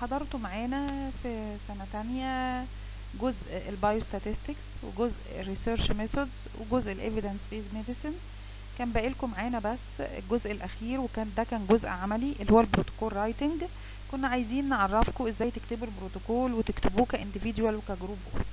حضرتوا معانا في سنة تانية جزء البايوستاتستكس وجزء الريسيرش ميثودز وجزء الايفيدنس بيز ميديسن كان باقي لكم معانا بس الجزء الاخير وكان ده كان جزء عملي اللي هو البروتوكول رايتنج كنا عايزين نعرفكم ازاي تكتبوا البروتوكول وتكتبوه كانديفيدوال وكجروب وورك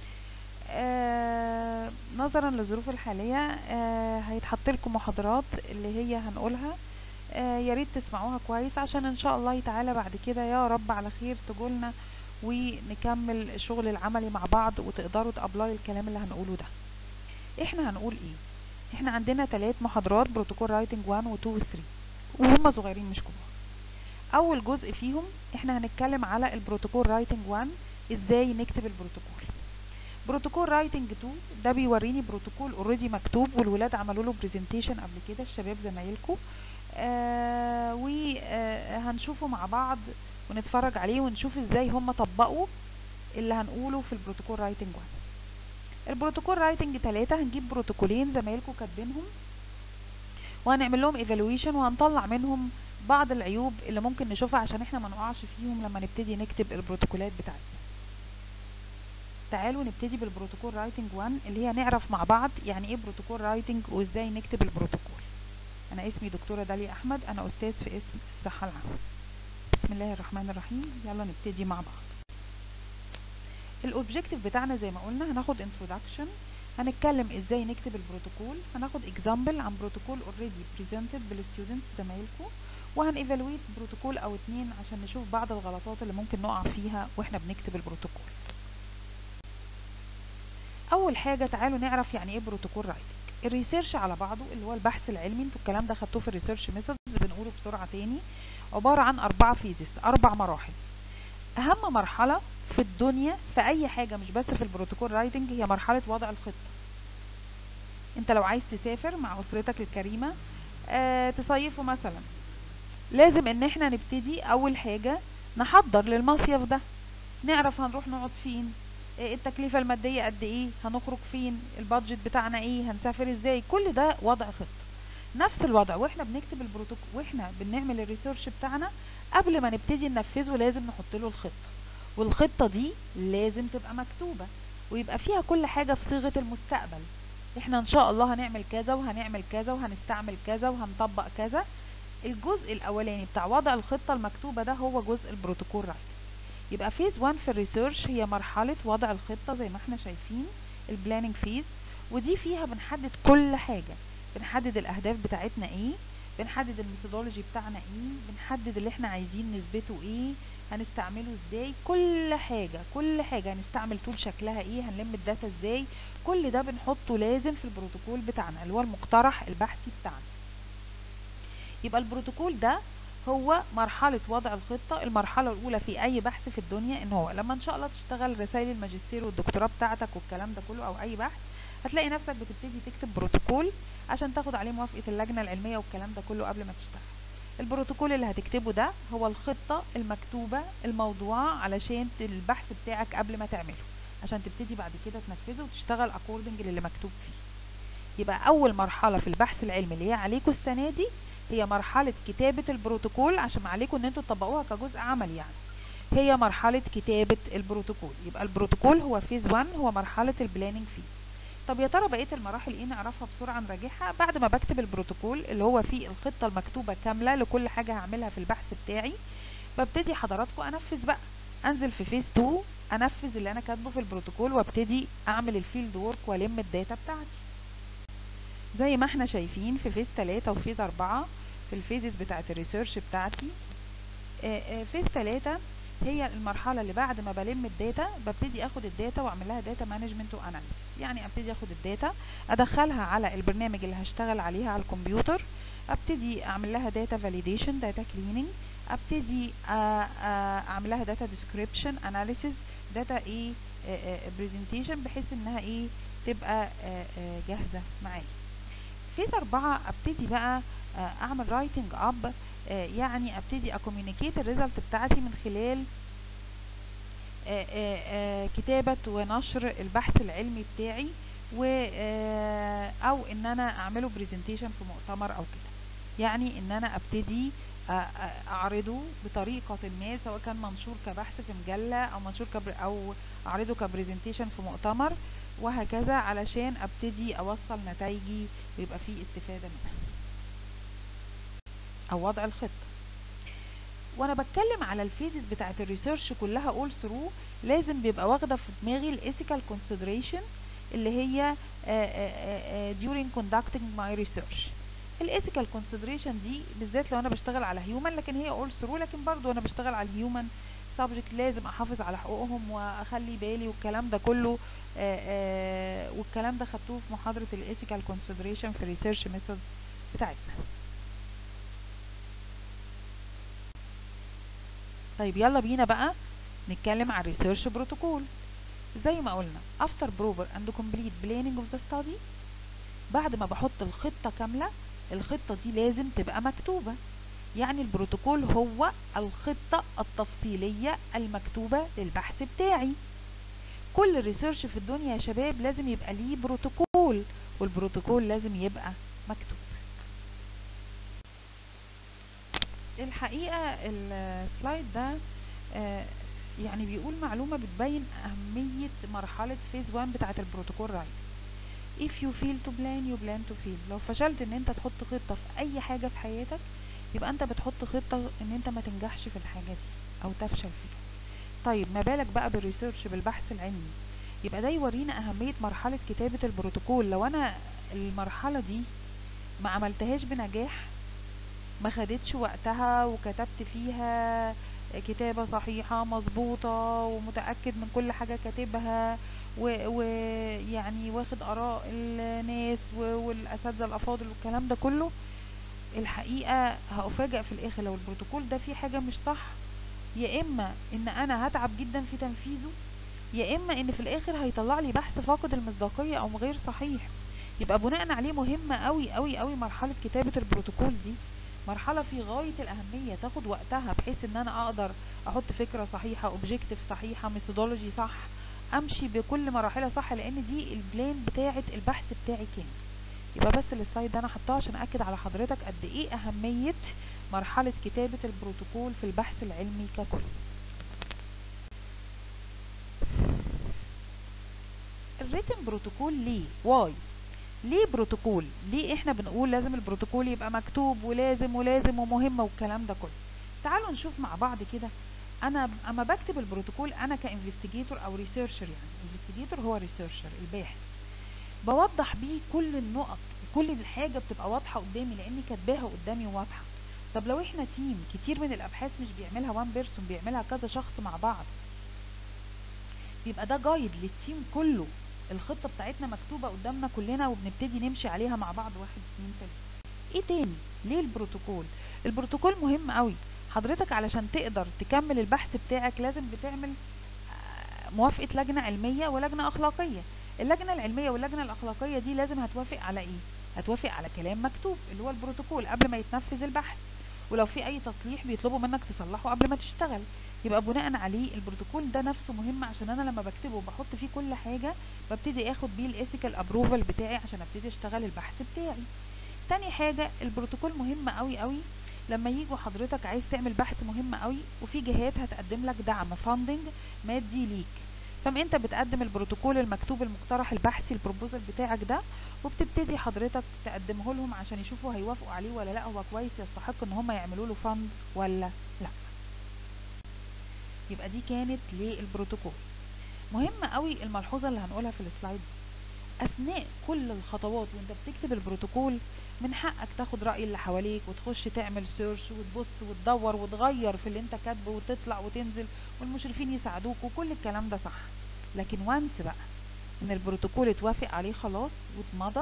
آه نظرا للظروف الحالية آه هيتحط لكم محاضرات اللي هي هنقولها آه يا ريت تسمعوها كويس عشان ان شاء الله تعالى بعد كده يا رب على خير تقولنا ونكمل الشغل العملي مع بعض وتقدروا تابلاي الكلام اللي هنقوله ده احنا هنقول ايه احنا عندنا ثلاث محاضرات بروتوكول رايتنج 1 و 2 و 3 وهم صغيرين مش كبار اول جزء فيهم احنا هنتكلم على البروتوكول رايتنج 1 ازاي نكتب البروتوكول بروتوكول رايتنج 2 ده بيوريني بروتوكول اوريدي مكتوب والولاد عملوا له برزنتيشن قبل كده الشباب زمايلكم آه وهنشوفه مع بعض ونتفرج عليه ونشوف ازاي هم طبقوا اللي هنقوله في البروتوكول رايتنج 1 البروتوكول رايتنج 3 هنجيب بروتوكولين زمايلكم كاتبينهم وهنعمل لهم ايفالويشن وهنطلع منهم بعض العيوب اللي ممكن نشوفها عشان احنا ما نقعش فيهم لما نبتدي نكتب البروتوكولات بتاعتنا تعالوا نبتدي بالبروتوكول رايتنج 1 اللي هي نعرف مع بعض يعني ايه بروتوكول رايتنج وازاي نكتب البروتوكول انا اسمي دكتوره داليا احمد انا استاذ في اسم الصحه العامه بسم الله الرحمن الرحيم يلا نبتدي مع بعض الاوبجكتيف بتاعنا زي ما قلنا هناخد انترودكشن هنتكلم ازاي نكتب البروتوكول هناخد اكزامبل عن بروتوكول اوريدي بريزنتد بالستودنتس زمايلكم وهنيفالويت بروتوكول او اتنين عشان نشوف بعض الغلطات اللي ممكن نقع فيها واحنا بنكتب البروتوكول اول حاجه تعالوا نعرف يعني ايه بروتوكول رايتنج الريسيرش على بعضه اللي هو البحث العلمي انتوا الكلام ده خدتوه في الريسيرش ميثودز بنقوله بسرعه تاني عباره عن اربعه فيزز اربع مراحل اهم مرحله في الدنيا في اي حاجه مش بس في البروتوكول رايتنج هي مرحله وضع الخطه انت لو عايز تسافر مع اسرتك الكريمه آه تصيفوا مثلا لازم ان احنا نبتدي اول حاجه نحضر للمصيف ده نعرف هنروح نقعد فين التكلفة المادية قد ايه هنخرج فين البادجت بتاعنا ايه هنسافر ازاي كل ده وضع خطة نفس الوضع واحنا بنكتب البروتوكول واحنا بنعمل الريسيرش بتاعنا قبل ما نبتدي ننفذه لازم نحط له الخطة والخطة دي لازم تبقى مكتوبة ويبقى فيها كل حاجة في صيغة المستقبل احنا ان شاء الله هنعمل كذا وهنعمل كذا وهنستعمل كذا وهنطبق كذا الجزء الاولاني بتاع وضع الخطة المكتوبة ده هو جزء البروتوكول رايت يبقى فيز 1 في الريسيرش هي مرحلة وضع الخطة زي ما احنا شايفين البلاننج فيز ودي فيها بنحدد كل حاجة بنحدد الاهداف بتاعتنا ايه بنحدد الميثودولوجي بتاعنا ايه بنحدد اللي احنا عايزين نثبته ايه هنستعمله ازاي كل حاجة كل حاجة هنستعمل تول شكلها ايه هنلم الداتا ازاي كل ده بنحطه لازم في البروتوكول بتاعنا اللي هو المقترح البحثي بتاعنا يبقى البروتوكول ده هو مرحلة وضع الخطة المرحلة الأولى في أي بحث في الدنيا إن هو لما إن شاء الله تشتغل رسائل الماجستير والدكتوراه بتاعتك والكلام ده كله أو أي بحث هتلاقي نفسك بتبتدي تكتب بروتوكول عشان تاخد عليه موافقة اللجنة العلمية والكلام ده كله قبل ما تشتغل البروتوكول اللي هتكتبه ده هو الخطة المكتوبة الموضوعة علشان البحث بتاعك قبل ما تعمله عشان تبتدي بعد كده تنفذه وتشتغل اكوردنج للي مكتوب فيه يبقى أول مرحلة في البحث العلمي اللي هي عليكم السنة دي هي مرحلة كتابة البروتوكول عشان عليكم ان انتوا تطبقوها كجزء عمل يعني هي مرحلة كتابة البروتوكول يبقى البروتوكول هو فيز 1 هو مرحلة البلاننج فيه طب يا ترى بقية المراحل ايه نعرفها بسرعة نراجعها بعد ما بكتب البروتوكول اللي هو فيه الخطة المكتوبة كاملة لكل حاجة هعملها في البحث بتاعي ببتدي حضراتكم انفذ بقى انزل في فيز 2 انفذ اللي انا كاتبه في البروتوكول وابتدي اعمل الفيلد وورك والم الداتا بتاعتي زي ما احنا شايفين في فيز 3 وفيز 4 في الفيزز بتاعت الريسيرش بتاعتي فيز 3 هي المرحلة اللي بعد ما بلم الداتا ببتدي اخد الداتا واعمل لها داتا مانجمنت واناليسيس يعني ابتدي اخد الداتا ادخلها على البرنامج اللي هشتغل عليها على الكمبيوتر ابتدي اعمل لها داتا فاليديشن داتا كليننج ابتدي اعمل لها داتا ديسكريبشن اناليسيس داتا ايه برزنتيشن بحيث انها ايه تبقى جاهزة معايا فيز أربعة ابتدي بقى اعمل رايتنج اب يعني ابتدي اكوميونيكيت الريزلت بتاعتي من خلال كتابة ونشر البحث العلمي بتاعي و او ان انا اعمله برزنتيشن في مؤتمر او كده يعني ان انا ابتدي اعرضه بطريقة ما سواء كان منشور كبحث في مجلة او منشور كبر او اعرضه كبرزنتيشن في مؤتمر وهكذا علشان ابتدي اوصل نتائجي ويبقى فيه استفادة منها او وضع الخطة وانا بتكلم على الفيزز بتاعت الريسيرش كلها اول ثرو لازم بيبقى واخده في دماغي الايثيكال كونسيدريشن اللي هي during conducting my research الايثيكال كونسيدريشن دي بالذات لو انا بشتغل على هيومن لكن هي اول ثرو لكن برضو انا بشتغل على الهيومن سبجكت لازم احافظ على حقوقهم واخلي بالي والكلام ده كله آآ آآ والكلام ده خدتوه في محاضرة الايثيكال كونسيدريشن في الريسيرش ميثود بتاعتنا طيب يلا بينا بقى نتكلم عن الريسيرش بروتوكول زي ما قلنا after proper and complete planning of the study بعد ما بحط الخطة كاملة الخطة دي لازم تبقى مكتوبة يعني البروتوكول هو الخطة التفصيلية المكتوبة للبحث بتاعي كل ريسيرش في الدنيا يا شباب لازم يبقى ليه بروتوكول والبروتوكول لازم يبقى مكتوب الحقيقة السلايد ده آه يعني بيقول معلومة بتبين أهمية مرحلة فيز 1 بتاعة البروتوكول رايت if you fail to plan you plan to fail لو فشلت ان انت تحط خطة في اي حاجة في حياتك يبقى انت بتحط خطة ان انت ما تنجحش في الحاجة دي او تفشل فيها طيب ما بالك بقى بالريسيرش بالبحث العلمي يبقى ده يورينا اهمية مرحلة كتابة البروتوكول لو انا المرحلة دي ما عملتهاش بنجاح ما خدتش وقتها وكتبت فيها كتابة صحيحة مظبوطة ومتأكد من كل حاجة كاتبها ويعني واخد آراء الناس والأساتذة الأفاضل والكلام ده كله الحقيقة هأفاجأ في الآخر لو البروتوكول ده فيه حاجة مش صح يا إما إن أنا هتعب جدا في تنفيذه يا إما إن في الآخر هيطلع لي بحث فاقد المصداقية أو غير صحيح يبقى بناء عليه مهمة قوي قوي قوي مرحلة كتابة البروتوكول دي مرحلة في غاية الأهمية تاخد وقتها بحيث ان انا اقدر احط فكرة صحيحة اوبجيكتيف صحيحة ميثودولوجي صح امشي بكل مراحلها صح لان دي البلان بتاعة البحث بتاعي كان يبقى بس السلايد ده انا حطاه عشان اكد على حضرتك قد ايه اهمية مرحلة كتابة البروتوكول في البحث العلمي ككل الريتم بروتوكول ليه واي ليه بروتوكول ليه احنا بنقول لازم البروتوكول يبقى مكتوب ولازم ولازم ومهمة والكلام ده كله تعالوا نشوف مع بعض كده انا اما بكتب البروتوكول انا كانفستيجيتور او ريسيرشر يعني انفستيجيتور هو ريسيرشر الباحث بوضح بيه كل النقط كل الحاجة بتبقى واضحة قدامي لاني كاتباها قدامي واضحة طب لو احنا تيم كتير من الابحاث مش بيعملها وان بيرسون بيعملها كذا شخص مع بعض بيبقى ده جايد للتيم كله الخطة بتاعتنا مكتوبة قدامنا كلنا وبنبتدي نمشي عليها مع بعض واحد اتنين تلاته ايه تاني ليه البروتوكول البروتوكول مهم قوي حضرتك علشان تقدر تكمل البحث بتاعك لازم بتعمل موافقة لجنة علمية ولجنة اخلاقية اللجنة العلمية واللجنة الاخلاقية دي لازم هتوافق على ايه هتوافق على كلام مكتوب اللي هو البروتوكول قبل ما يتنفذ البحث ولو في اي تصليح بيطلبوا منك تصلحه قبل ما تشتغل يبقى بناء عليه البروتوكول ده نفسه مهم عشان انا لما بكتبه وبحط فيه كل حاجة ببتدي اخد بيه الايثيكال ابروفال بتاعي عشان ابتدي اشتغل البحث بتاعي تاني حاجة البروتوكول مهم قوي قوي لما يجوا حضرتك عايز تعمل بحث مهم قوي وفي جهات هتقدم لك دعم فاندنج مادي ليك فما انت بتقدم البروتوكول المكتوب المقترح البحثي البروبوزل بتاعك ده وبتبتدي حضرتك تقدمه لهم عشان يشوفوا هيوافقوا عليه ولا لا هو كويس يستحق ان هم يعملوا له فند ولا لا يبقى دي كانت للبروتوكول مهم قوي الملحوظة اللي هنقولها في السلايد اثناء كل الخطوات وانت بتكتب البروتوكول من حقك تاخد رأي اللي حواليك وتخش تعمل سيرش وتبص وتدور وتغير في اللي انت كاتبه وتطلع وتنزل والمشرفين يساعدوك وكل الكلام ده صح لكن وانس بقى ان البروتوكول اتوافق عليه خلاص واتمضى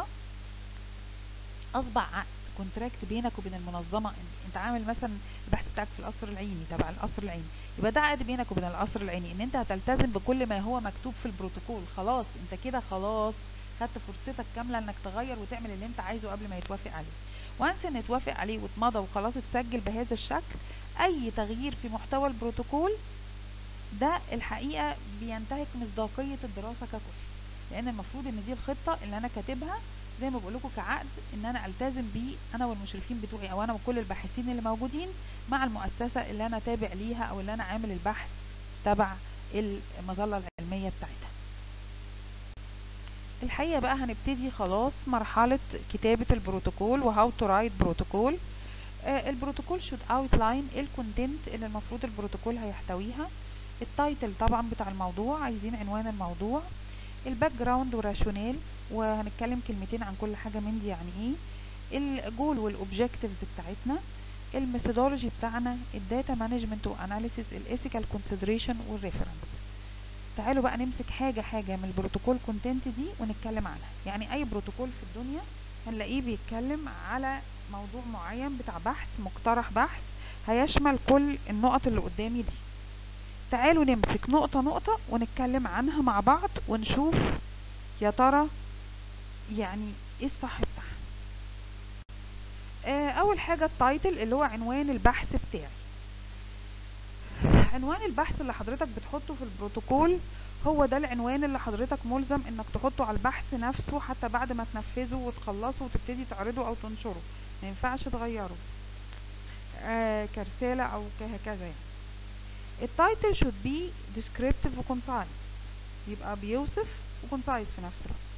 اصبح عقد كونتراكت بينك وبين المنظمة انت عامل مثلا البحث بتاعك في القصر العيني تبع القصر العيني يبقى ده عقد بينك وبين القصر العيني ان انت هتلتزم بكل ما هو مكتوب في البروتوكول خلاص انت كده خلاص خدت فرصتك كاملة انك تغير وتعمل اللي انت عايزه قبل ما يتوافق عليه وانس ان اتوافق عليه واتمضى وخلاص اتسجل بهذا الشكل اي تغيير في محتوى البروتوكول ده الحقيقة بينتهك مصداقية الدراسة ككل لان المفروض ان دي الخطة اللي انا كاتبها زي ما بقول لكم كعقد ان انا التزم بيه انا والمشرفين بتوعي او انا وكل الباحثين اللي موجودين مع المؤسسة اللي انا تابع ليها او اللي انا عامل البحث تبع المظلة العلمية بتاعتها الحقيقة بقى هنبتدي خلاص مرحلة كتابة البروتوكول وهاو تو رايت بروتوكول البروتوكول شود اوتلاين الكونتنت اللي المفروض البروتوكول هيحتويها التايتل طبعا بتاع الموضوع عايزين عنوان الموضوع الباك جراوند والراشونيل وهنتكلم كلمتين عن كل حاجة من دي يعني ايه الجول والاوبجكتيفز بتاعتنا الميثودولوجي بتاعنا الداتا مانجمنت واناليسيس الايثيكال كونسيدريشن والريفرنس تعالوا بقى نمسك حاجة حاجة من البروتوكول كونتنت دي ونتكلم عنها يعني اي بروتوكول في الدنيا هنلاقيه بيتكلم على موضوع معين بتاع بحث مقترح بحث هيشمل كل النقط اللي قدامي دي تعالوا نمسك نقطة نقطة ونتكلم عنها مع بعض ونشوف يا ترى يعني ايه الصح بتاعها آه اول حاجة التايتل اللي هو عنوان البحث بتاعي عنوان البحث اللي حضرتك بتحطه في البروتوكول هو ده العنوان اللي حضرتك ملزم انك تحطه على البحث نفسه حتى بعد ما تنفذه وتخلصه وتبتدي تعرضه او تنشره ما ينفعش تغيره آه كرسالة او كهكذا يعني التايتل should be descriptive و concise يبقى بيوصف و concise في نفس الوقت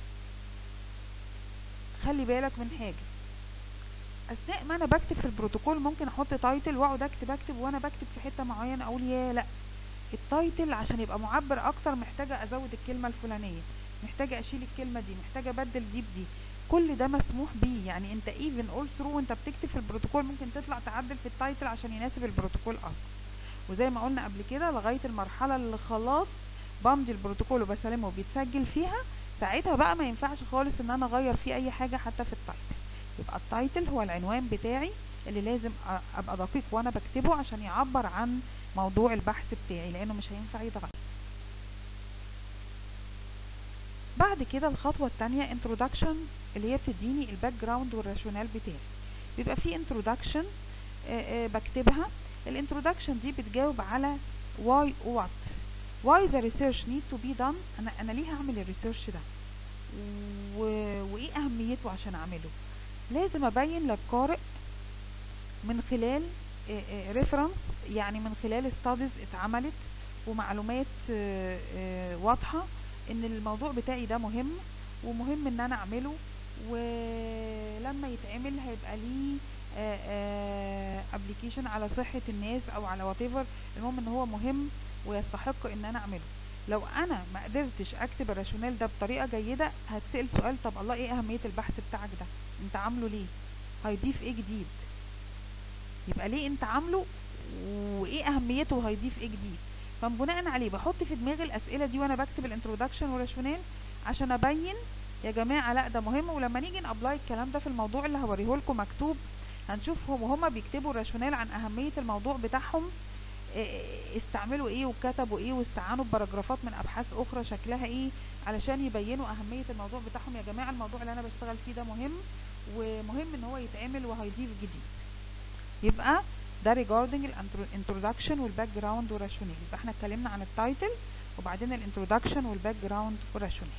خلي بالك من حاجة اثناء ما انا بكتب في البروتوكول ممكن احط تايتل واقعد اكتب اكتب وانا بكتب في حتة معينة اقول يا لا التايتل عشان يبقى معبر اكتر محتاجة ازود الكلمة الفلانية محتاجة اشيل الكلمة دي محتاجة ابدل دي بدي كل ده مسموح بيه يعني انت even all through وانت بتكتب في البروتوكول ممكن تطلع تعدل في التايتل عشان يناسب البروتوكول اكتر وزي ما قلنا قبل كده لغاية المرحلة اللي خلاص بمضي البروتوكول وبسلمه وبيتسجل فيها ساعتها بقى ما ينفعش خالص ان انا اغير فيه اي حاجة حتى في التايتل يبقى التايتل هو العنوان بتاعي اللي لازم ابقى دقيق وانا بكتبه عشان يعبر عن موضوع البحث بتاعي لانه مش هينفع يتغير بعد كده الخطوة التانية introduction اللي هي بتديني الباك جراوند والراشونال بتاعي بيبقى في introduction بكتبها الانترودكشن دي بتجاوب على why what why the research need to be done انا انا ليه هعمل الريسيرش ده و... وايه اهميته عشان اعمله لازم ابين للقارئ من خلال ريفرنس يعني من خلال studies اتعملت ومعلومات واضحة ان الموضوع بتاعي ده مهم ومهم ان انا اعمله ولما يتعمل هيبقى ليه ابلكيشن على صحة الناس او على whatever المهم ان هو مهم ويستحق ان انا اعمله لو انا ما قدرتش اكتب الراشونال ده بطريقة جيدة هتسأل سؤال طب الله ايه اهمية البحث بتاعك ده انت عامله ليه هيضيف ايه جديد يبقى ليه انت عامله وايه اهميته وهيضيف ايه جديد فبناء عليه بحط في دماغي الاسئلة دي وانا بكتب الانترودكشن والراشونال عشان ابين يا جماعة لا ده مهم ولما نيجي نابلاي الكلام ده في الموضوع اللي هوريه لكم مكتوب هنشوفهم وهما بيكتبوا الراشونال عن اهمية الموضوع بتاعهم استعملوا ايه وكتبوا ايه واستعانوا ببراجرافات من ابحاث اخرى شكلها ايه علشان يبينوا اهمية الموضوع بتاعهم يا جماعة الموضوع اللي انا بشتغل فيه ده مهم ومهم ان هو يتعمل وهيضيف جديد يبقى ده regarding الانترودكشن والباك جراوند والراشونال يبقى احنا اتكلمنا عن التايتل وبعدين الانترودكشن والباك جراوند والراشونال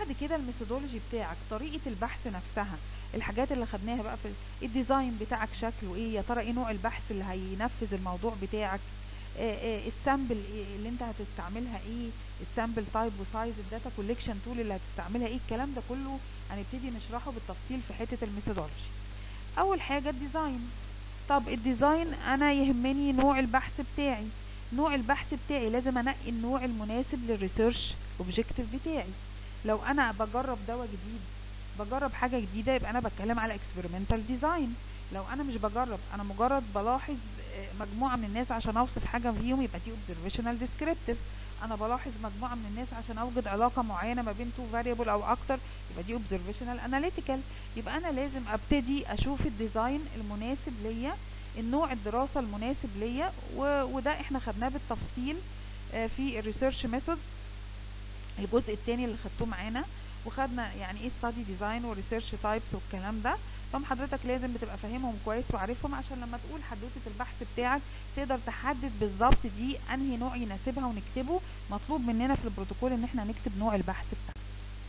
بعد كده الميثودولوجي بتاعك طريقة البحث نفسها الحاجات اللي خدناها بقى في الديزاين بتاعك شكله ايه يا ترى ايه نوع البحث اللي هينفذ الموضوع بتاعك السامبل اللي انت هتستعملها ايه السامبل تايب وسايز الداتا كوليكشن تول اللي هتستعملها ايه الكلام ده كله هنبتدي نشرحه بالتفصيل في حتة الميثودولوجي اول حاجة الديزاين طب الديزاين انا يهمني نوع البحث بتاعي نوع البحث بتاعي لازم انقي النوع المناسب للريسيرش اوبجيكتيف بتاعي لو انا بجرب دواء جديد بجرب حاجة جديدة يبقى انا بتكلم على experimental design لو انا مش بجرب انا مجرد بلاحظ مجموعة من الناس عشان اوصف حاجة فيهم يبقى دي observational descriptive انا بلاحظ مجموعة من الناس عشان اوجد علاقة معينة ما بين two variable او اكتر يبقى دي observational analytical يبقى انا لازم ابتدي اشوف الديزاين المناسب ليا النوع الدراسة المناسب ليا وده احنا خدناه بالتفصيل في الريسيرش ميثود الجزء الثاني اللي خدتوه معانا وخدنا يعني ايه ستادي ديزاين وريسيرش تايبس والكلام ده طب حضرتك لازم بتبقى فاهمهم كويس وعارفهم عشان لما تقول حدوته البحث بتاعك تقدر تحدد بالظبط دي انهي نوع يناسبها ونكتبه مطلوب مننا في البروتوكول ان احنا نكتب نوع البحث بتاعنا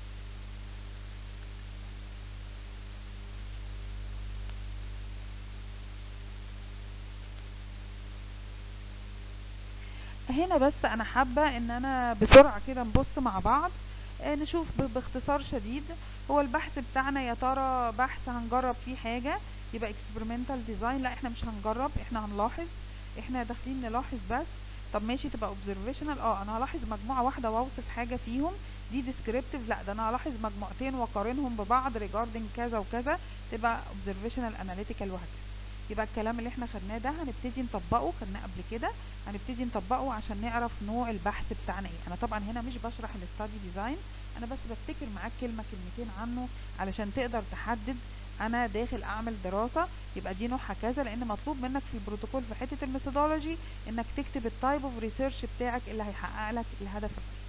هنا بس انا حابة ان انا بسرعة كده نبص مع بعض نشوف باختصار شديد هو البحث بتاعنا يا ترى بحث هنجرب فيه حاجة يبقى experimental design لا احنا مش هنجرب احنا هنلاحظ احنا داخلين نلاحظ بس طب ماشي تبقى observational اه انا هلاحظ مجموعة واحدة واوصف حاجة فيهم دي descriptive لا ده انا هلاحظ مجموعتين واقارنهم ببعض regarding كذا وكذا تبقى observational analytical وهكذا يبقى الكلام اللي احنا خدناه ده هنبتدي نطبقه خدناه قبل كده هنبتدي نطبقه عشان نعرف نوع البحث بتاعنا ايه انا طبعا هنا مش بشرح الاستادي ديزاين انا بس بفتكر معاك كلمة كلمتين عنه علشان تقدر تحدد انا داخل اعمل دراسة يبقى دي نوعها كذا لان مطلوب منك في البروتوكول في حتة الميثودولوجي انك تكتب التايب اوف ريسيرش بتاعك اللي هيحقق لك الهدف الرئيسي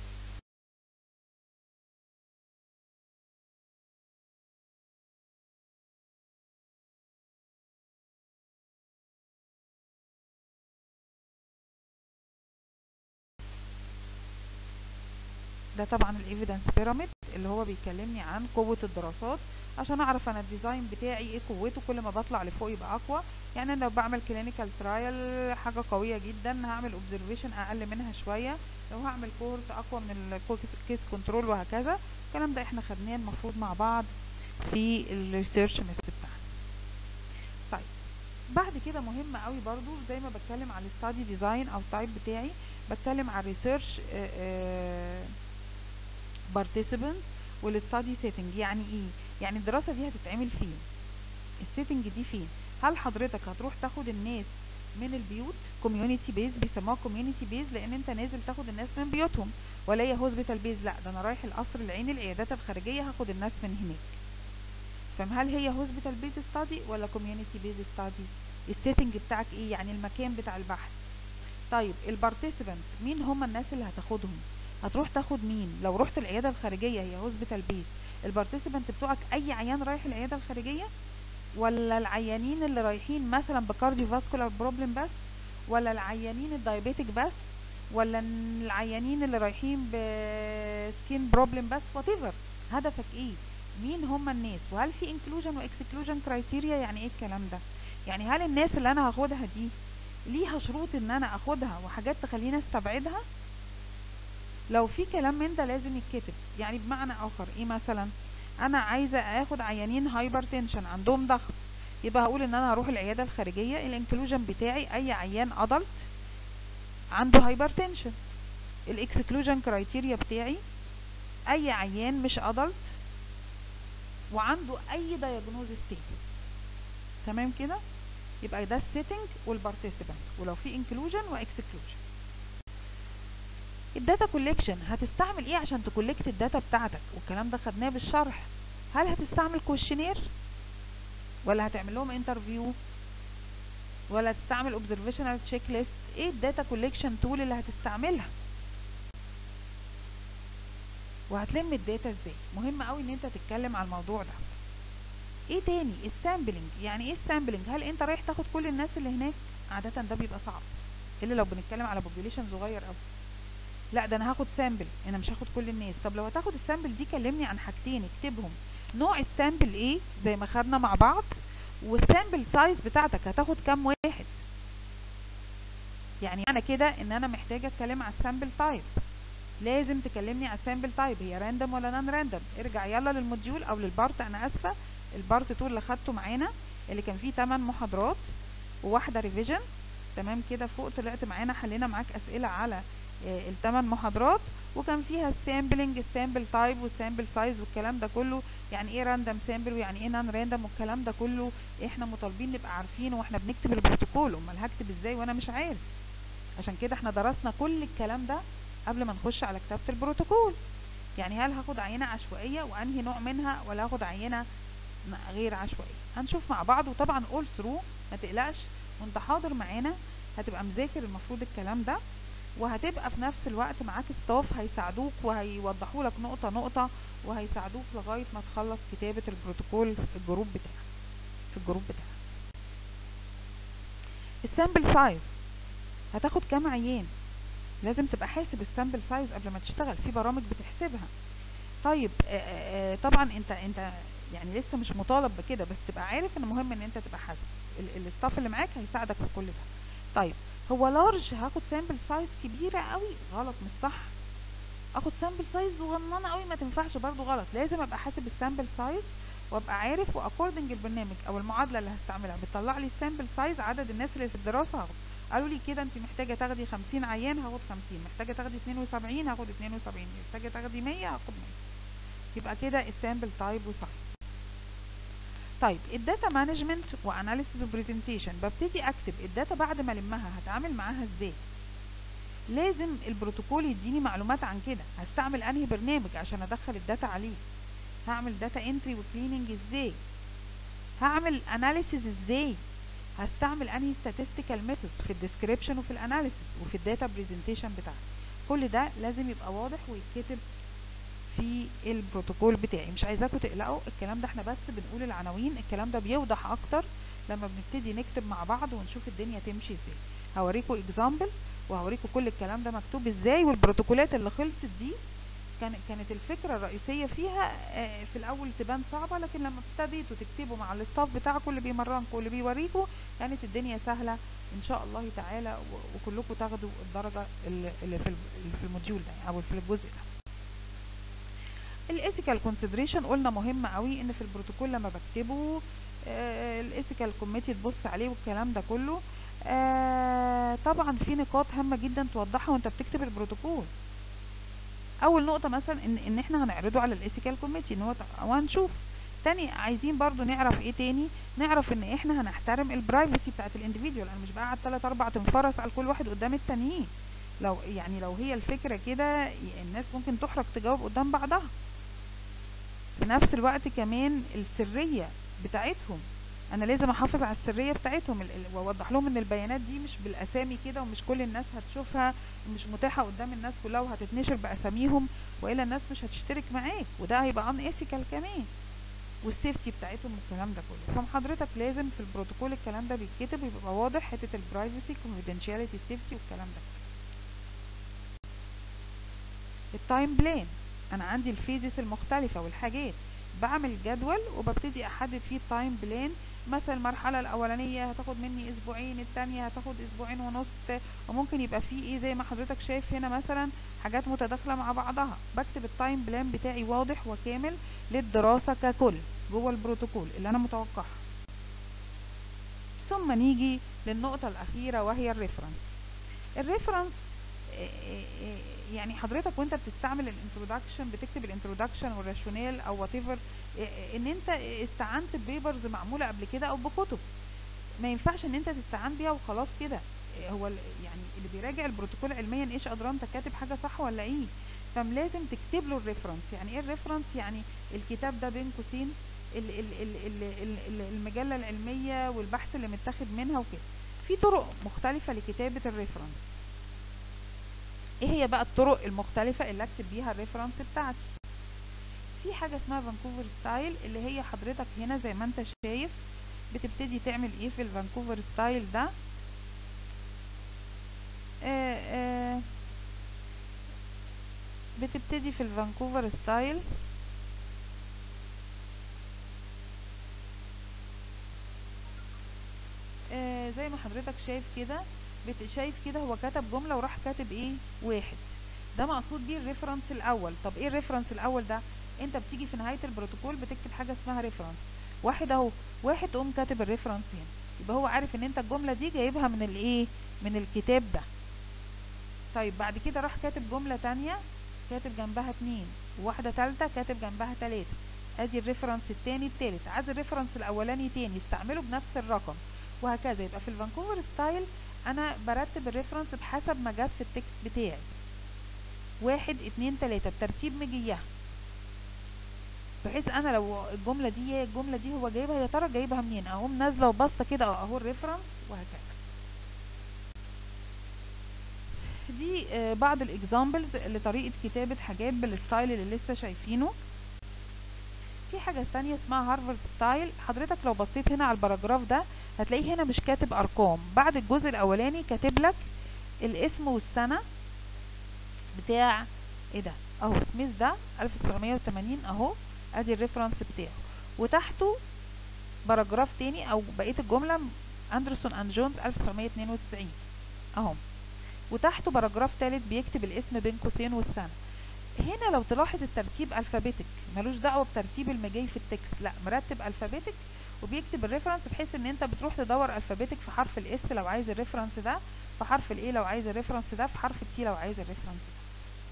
ده طبعا الايفيدنس بيراميد اللي هو بيكلمني عن قوة الدراسات عشان اعرف انا الديزاين بتاعي ايه قوته كل ما بطلع لفوق يبقى اقوى يعني انا لو بعمل كلينيكال ترايل حاجة قوية جدا هعمل اوبزرفيشن اقل منها شوية لو هعمل كورس اقوى من الكيس كنترول وهكذا الكلام ده احنا خدناه المفروض مع بعض في الريسيرش ميثود بتاعنا طيب بعد كده مهم قوي برضو زي ما بتكلم على الستادي ديزاين او التايب بتاعي بتكلم على الريسيرش participants والستادي سيتنج يعني ايه يعني الدراسة دي هتتعمل فين السيتنج دي فين هل حضرتك هتروح تاخد الناس من البيوت كوميونيتي بيز بيسموها كوميونيتي بيز لان انت نازل تاخد الناس من بيوتهم ولا هي هوسبيتال بيز لا ده انا رايح القصر العيني العيادات الخارجيه هاخد الناس من هناك فهم هل هي هوسبيتال بيز ستادي ولا كوميونيتي بيز ستادي السيتنج بتاعك ايه يعني المكان بتاع البحث طيب البارتيسيبنت مين هم الناس اللي هتاخدهم هتروح تاخد مين لو رحت العياده الخارجيه هي هوسبيتال بيز البارتيسيبنت بتوعك اي عيان رايح العياده الخارجيه ولا العيانين اللي رايحين مثلا بكارديو فاسكولار بروبلم بس ولا العيانين الدايابيتك بس ولا العيانين اللي رايحين بسكين بروبلم بس وات هدفك ايه مين هم الناس وهل في انكلوجن واكسكلوجن كرايتيريا يعني ايه الكلام ده يعني هل الناس اللي انا هاخدها دي ليها شروط ان انا اخدها وحاجات تخليني استبعدها لو في كلام من ده لازم يتكتب يعني بمعنى اخر ايه مثلا انا عايزه اخد عيانين هايبر تنشن عندهم ضغط يبقى هقول ان انا هروح العياده الخارجيه الانكلوجن بتاعي اي عيان ادلت عنده هايبر تنشن الاكسكلوجن كرايتيريا بتاعي اي عيان مش ادلت وعنده اي دايجنوزس تاني تمام كده يبقى ده السيتنج والبارتيسيبنت ولو في انكلوجن واكسكلوجن الداتا كوليكشن هتستعمل ايه عشان تكولكت الداتا بتاعتك والكلام ده خدناه بالشرح هل هتستعمل كويشنير ولا هتعمل لهم انترفيو ولا تستعمل اوبزرفيشنال تشيك ليست ايه الداتا كوليكشن تول اللي هتستعملها وهتلم الداتا ازاي مهم قوي ان انت تتكلم على الموضوع ده ايه تاني السامبلنج يعني ايه السامبلنج هل انت رايح تاخد كل الناس اللي هناك عادة ده بيبقى صعب الا لو بنتكلم على بوبوليشن صغير قوي لا ده انا هاخد سامبل انا مش هاخد كل الناس طب لو هتاخد السامبل دي كلمني عن حاجتين اكتبهم نوع السامبل ايه زي ما خدنا مع بعض والسامبل سايز بتاعتك هتاخد كام واحد يعني انا كده ان انا محتاجه اتكلم على السامبل تايب لازم تكلمني على السامبل تايب هي راندوم ولا نان راندوم ارجع يلا للموديول او للبارت انا اسفه البارت 2 اللي خدته معانا اللي كان فيه 8 محاضرات وواحده ريفيجن تمام كده فوق طلعت معانا حلينا معاك اسئله على الثمان محاضرات وكان فيها السامبلنج السامبل تايب والسامبل سايز والكلام ده كله يعني ايه راندوم سامبل ويعني ايه نان راندوم والكلام ده كله احنا مطالبين نبقى عارفينه واحنا بنكتب البروتوكول امال هكتب ازاي وانا مش عارف عشان كده احنا درسنا كل الكلام ده قبل ما نخش على كتابة البروتوكول يعني هل هاخد عينة عشوائية وانهي نوع منها ولا هاخد عينة غير عشوائية هنشوف مع بعض وطبعا اول ثرو ما تقلقش وانت حاضر معانا هتبقى مذاكر المفروض الكلام ده وهتبقى في نفس الوقت معاك ستاف هيساعدوك وهيوضحوا لك نقطة نقطة وهيساعدوك لغاية ما تخلص كتابة البروتوكول في الجروب بتاعك في الجروب بتاعك السامبل سايز هتاخد كام عيان لازم تبقى حاسب السامبل سايز قبل ما تشتغل في برامج بتحسبها طيب آآ آآ طبعا انت انت يعني لسه مش مطالب بكده بس تبقى عارف ان مهم ان انت تبقى حاسب الستاف اللي معاك هيساعدك في كل ده طيب هو لارج هاخد سامبل سايز كبيرة قوي غلط مش صح اخد سامبل سايز صغننه قوي ما تنفعش برضو غلط لازم ابقى حاسب السامبل سايز وابقى عارف واكوردنج البرنامج او المعادله اللي هستعملها بتطلع لي السامبل سايز عدد الناس اللي في الدراسه هاخد قالوا لي كده انت محتاجه تاخدي 50 عيان هاخد 50 محتاجه تاخدي 72 هاخد 72 محتاجه تاخدي 100 هاخد 100 يبقى كده السامبل تايب وسايز طيب الداتا مانجمنت واناليسيس وبرزنتيشن ببتدي اكتب الداتا بعد ما المها هتعامل معاها ازاي لازم البروتوكول يديني معلومات عن كده هستعمل انهي برنامج عشان ادخل الداتا عليه هعمل داتا انتري وكليننج ازاي هعمل اناليسيس ازاي هستعمل انهي statistical methods في الديسكريبشن وفي الاناليسيس وفي الداتا برزنتيشن بتاعتي كل ده لازم يبقى واضح ويتكتب في البروتوكول بتاعي مش عايزاكم تقلقوا الكلام ده احنا بس بنقول العناوين الكلام ده بيوضح اكتر لما بنبتدي نكتب مع بعض ونشوف الدنيا تمشي ازاي هوريكم اكزامبل وهوريكم كل الكلام ده مكتوب ازاي والبروتوكولات اللي خلصت دي كان كانت الفكره الرئيسيه فيها في الاول تبان صعبه لكن لما ابتديتوا تكتبوا مع الاستاف بتاعكم اللي بيمرنكم واللي بيوريكم كانت الدنيا سهله ان شاء الله تعالى وكلكم تاخدوا الدرجه اللي في الموديول ده او في الجزء ده الايثيكال كونسيدريشن قلنا مهم قوي ان في البروتوكول لما بكتبه الايثيكال كوميتي تبص عليه والكلام ده كله آه طبعا في نقاط هامه جدا توضحها وانت بتكتب البروتوكول اول نقطه مثلا ان ان احنا هنعرضه على الايثيكال كوميتي ان هو وهنشوف تاني عايزين برضو نعرف ايه تاني نعرف ان احنا هنحترم البرايفسي بتاعت الانديفيديوال انا مش بقعد 3 4 تنفرس على كل واحد قدام التانيين لو يعني لو هي الفكره كده الناس ممكن تحرج تجاوب قدام بعضها في نفس الوقت كمان السريه بتاعتهم انا لازم احافظ على السريه بتاعتهم واوضح لهم ان البيانات دي مش بالاسامي كده ومش كل الناس هتشوفها مش متاحه قدام الناس كلها وهتتنشر باساميهم والا الناس مش هتشترك معاك وده هيبقى ان ايثيكال كمان والسيفتي بتاعتهم والكلام ده كله فحضرتك لازم في البروتوكول الكلام ده بيتكتب ويبقى واضح حته البرايفسي كونفيدنشاليتي سيفتي والكلام ده التايم بلان انا عندي الفيزز المختلفه والحاجات بعمل جدول وببتدي احدد فيه التايم بلان مثلا المرحلة الأولانية هتاخد مني أسبوعين التانية هتاخد أسبوعين ونص وممكن يبقى فيه إيه زي ما حضرتك شايف هنا مثلا حاجات متداخلة مع بعضها بكتب التايم بلان بتاعي واضح وكامل للدراسة ككل جوه البروتوكول اللي أنا متوقعها ثم نيجي للنقطة الأخيرة وهي الريفرنس الريفرنس يعني حضرتك وانت بتستعمل الانترودكشن بتكتب الانترودكشن والراشونيل او وات ايفر ان انت استعنت ببيبرز معموله قبل كده او بكتب ما ينفعش ان انت تستعان بيها وخلاص كده هو يعني اللي بيراجع البروتوكول علميا ايش ادرى انت كاتب حاجه صح ولا ايه فلازم تكتب له الريفرنس يعني ايه الريفرنس يعني الكتاب ده بين قوسين المجله العلميه والبحث اللي متاخد منها وكده في طرق مختلفه لكتابه الريفرنس ايه هي بقى الطرق المختلفة اللي اكتب بيها الريفرنس بتاعتي في حاجة اسمها فانكوفر ستايل اللي هي حضرتك هنا زي ما انت شايف بتبتدي تعمل ايه في الفانكوفر ستايل ده آآ آآ بتبتدي في الفانكوفر ستايل آه زي ما حضرتك شايف كده بت- شايف كده هو كتب جملة وراح كاتب ايه واحد ده مقصود بيه الريفرنس الاول طب ايه الريفرنس الاول ده انت بتيجي في نهاية البروتوكول بتكتب حاجة اسمها ريفرنس واحد اهو واحد تقوم كاتب الريفرنس هنا يبقى هو عارف ان انت الجملة دي جايبها من الايه من الكتاب ده طيب بعد كده راح كاتب جملة تانية كاتب جنبها اتنين وواحدة تالتة كاتب جنبها تلاتة ادي الريفرنس التاني التالت عايز الريفرنس الاولاني تاني استعمله بنفس الرقم وهكذا يبقى في الفانكوفر ستايل انا برتب الريفرنس بحسب ما جت في التكست بتاعي واحد اتنين تلاتة بترتيب مجيها بحيث انا لو الجملة دي هي الجملة دي هو جايبها يا ترى جايبها منين اقوم نازلة وبصة كده اهو الريفرنس وهكذا دي آه، بعض الاكزامبلز لطريقة كتابة حاجات بالستايل اللي لسه شايفينه في حاجة ثانية اسمها هارفارد ستايل حضرتك لو بصيت هنا على الباراجراف ده هتلاقيه هنا مش كاتب ارقام بعد الجزء الاولاني كاتب لك الاسم والسنة بتاع ايه ده اهو سميث ده 1980 اهو ادي الريفرنس بتاعه وتحته باراجراف تاني او بقية الجملة اندرسون اند جونز 1992 اهو وتحته باراجراف تالت بيكتب الاسم بين قوسين والسنة هنا لو تلاحظ الترتيب الفابيتك ملوش دعوة بترتيب المجاي في التكست لا مرتب الفابيتك وبيكتب الريفرنس بحيث ان انت بتروح تدور الفابيتك في حرف الاس لو عايز الريفرنس ده في حرف الاي لو عايز الريفرنس ده في حرف التي لو عايز الريفرنس ده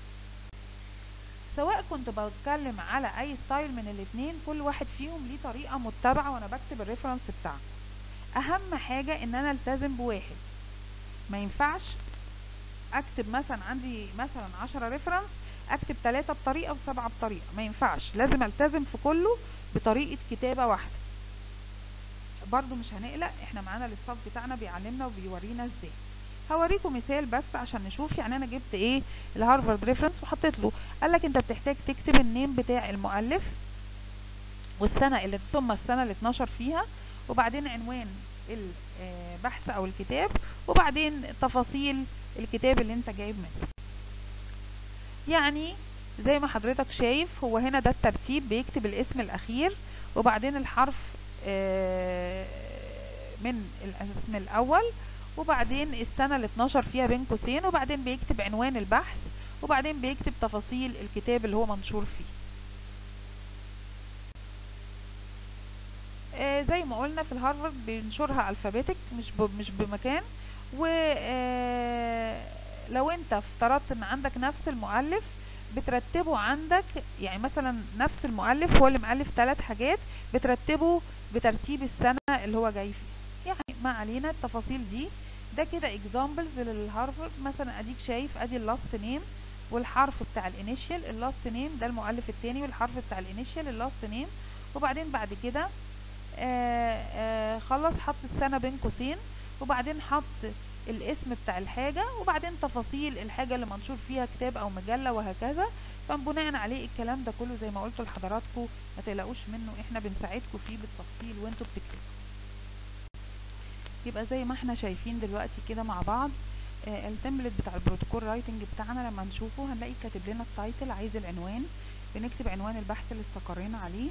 سواء كنت بتكلم على اي ستايل من الاتنين كل واحد فيهم ليه طريقة متبعة وانا بكتب الريفرنس بتاعه اهم حاجة ان انا التزم بواحد ما ينفعش اكتب مثلا عندي مثلا عشرة ريفرنس اكتب ثلاثة بطريقة وسبعة بطريقة ما ينفعش لازم التزم في كله بطريقة كتابة واحدة برضو مش هنقلق احنا معانا الاستاف بتاعنا بيعلمنا وبيورينا ازاي هوريكم مثال بس عشان نشوف يعني انا جبت ايه الهارفارد ريفرنس وحطيت له قال لك انت بتحتاج تكتب النيم بتاع المؤلف والسنة اللي ثم السنة اللي اتنشر فيها وبعدين عنوان البحث او الكتاب وبعدين تفاصيل الكتاب اللي انت جايب منه يعني زي ما حضرتك شايف هو هنا ده الترتيب بيكتب الاسم الاخير وبعدين الحرف آه، من الاسم الاول وبعدين السنة اللي اتنشر فيها بين قوسين وبعدين بيكتب عنوان البحث وبعدين بيكتب تفاصيل الكتاب اللي هو منشور فيه آه، زي ما قلنا في الهارفارد بينشرها الفابيتك مش ب- مش بمكان ولو انت افترضت ان عندك نفس المؤلف بترتبه عندك يعني مثلا نفس المؤلف هو اللي مؤلف ثلاث حاجات بترتبه بترتيب السنة اللي هو جاي فيها يعني ما علينا التفاصيل دي ده كده اكزامبلز للهارفارد مثلا اديك شايف ادي اللاست نيم والحرف بتاع الانيشيال اللاست نيم ده المؤلف التاني والحرف بتاع الانيشيال اللاست نيم وبعدين بعد كده آه، آه، خلص حط السنة بين قوسين وبعدين حط الاسم بتاع الحاجة وبعدين تفاصيل الحاجة اللي منشور فيها كتاب او مجلة وهكذا فبناء عليه الكلام ده كله زي ما قلت لحضراتكم ما تقلقوش منه احنا بنساعدكم فيه بالتفصيل وانتوا بتكتبوا يبقى زي ما احنا شايفين دلوقتي كده مع بعض آه التمبلت بتاع البروتوكول رايتنج بتاعنا لما نشوفه هنلاقي كاتب لنا التايتل عايز العنوان بنكتب عنوان البحث اللي استقرينا عليه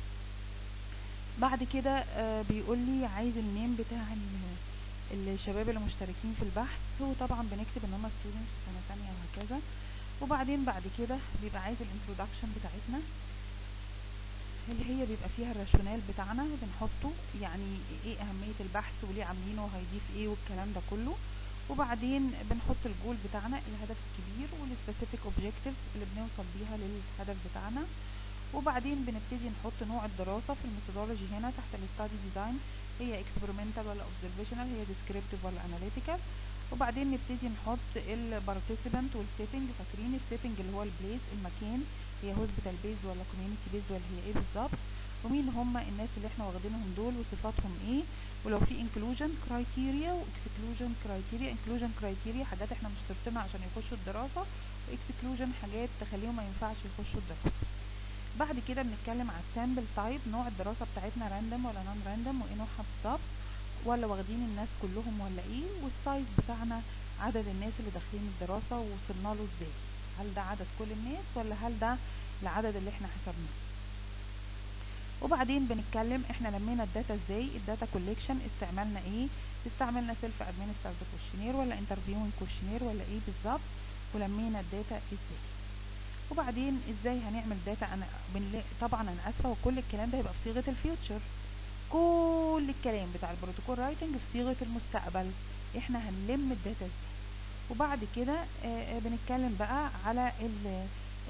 بعد كده آه بيقول لي عايز النيم بتاع ال- الشباب اللي مشتركين في البحث وطبعا بنكتب ان هم ستودنتس سنة تانية وهكذا وبعدين بعد كده بيبقى عايز الانترودكشن بتاعتنا اللي هي بيبقى فيها الراشونال بتاعنا بنحطه يعني ايه اهمية البحث وليه عاملينه وهيضيف ايه والكلام ده كله وبعدين بنحط الجول بتاعنا الهدف الكبير والسبيسيفيك اوبجكتيفز اللي بنوصل بيها للهدف بتاعنا وبعدين بنبتدي نحط نوع الدراسة في الميثودولوجي هنا تحت الستادي ديزاين هي experimental ولا observational هي descriptive ولا analytical وبعدين نبتدي نحط البارتيسيبنت والسيتنج فاكرين السيتنج اللي هو البليس المكان هي هوسبيتال بيز ولا كوميونتي بيز ولا هي ايه بالظبط ومين هم الناس اللي احنا واخدينهم دول وصفاتهم ايه ولو في inclusion criteria و exclusion criteria inclusion criteria حاجات احنا مشترطينها عشان يخشوا الدراسة و exclusion حاجات تخليهم ما ينفعش يخشوا الدراسة بعد كده بنتكلم على السامبل تايب نوع الدراسة بتاعتنا راندوم ولا نون راندوم وايه نوعها بالظبط ولا واخدين الناس كلهم ولا ايه والسايز بتاعنا عدد الناس اللي داخلين الدراسة ووصلنا له ازاي هل ده عدد كل الناس ولا هل ده العدد اللي احنا حسبناه وبعدين بنتكلم احنا لمينا الداتا ازاي الداتا كوليكشن استعملنا ايه استعملنا سيلف ادمنسترد كوشنير ولا انترفيوينج كوشنير ولا ايه بالظبط ولمينا الداتا ازاي وبعدين ازاي هنعمل داتا انا بنلا... طبعا انا اسفه وكل الكلام ده هيبقى في صيغه الفيوتشر كل الكلام بتاع البروتوكول رايتنج في صيغه المستقبل احنا هنلم الداتا ازاي وبعد كده آه، آه، بنتكلم بقى على ال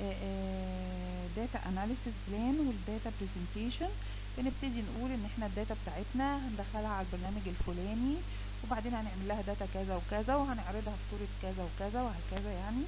داتا اناليسيس بلان والداتا برزنتيشن بنبتدي نقول ان احنا الداتا بتاعتنا هندخلها على البرنامج الفلاني وبعدين هنعمل لها داتا كذا وكذا وهنعرضها في صورة كذا وكذا وهكذا يعني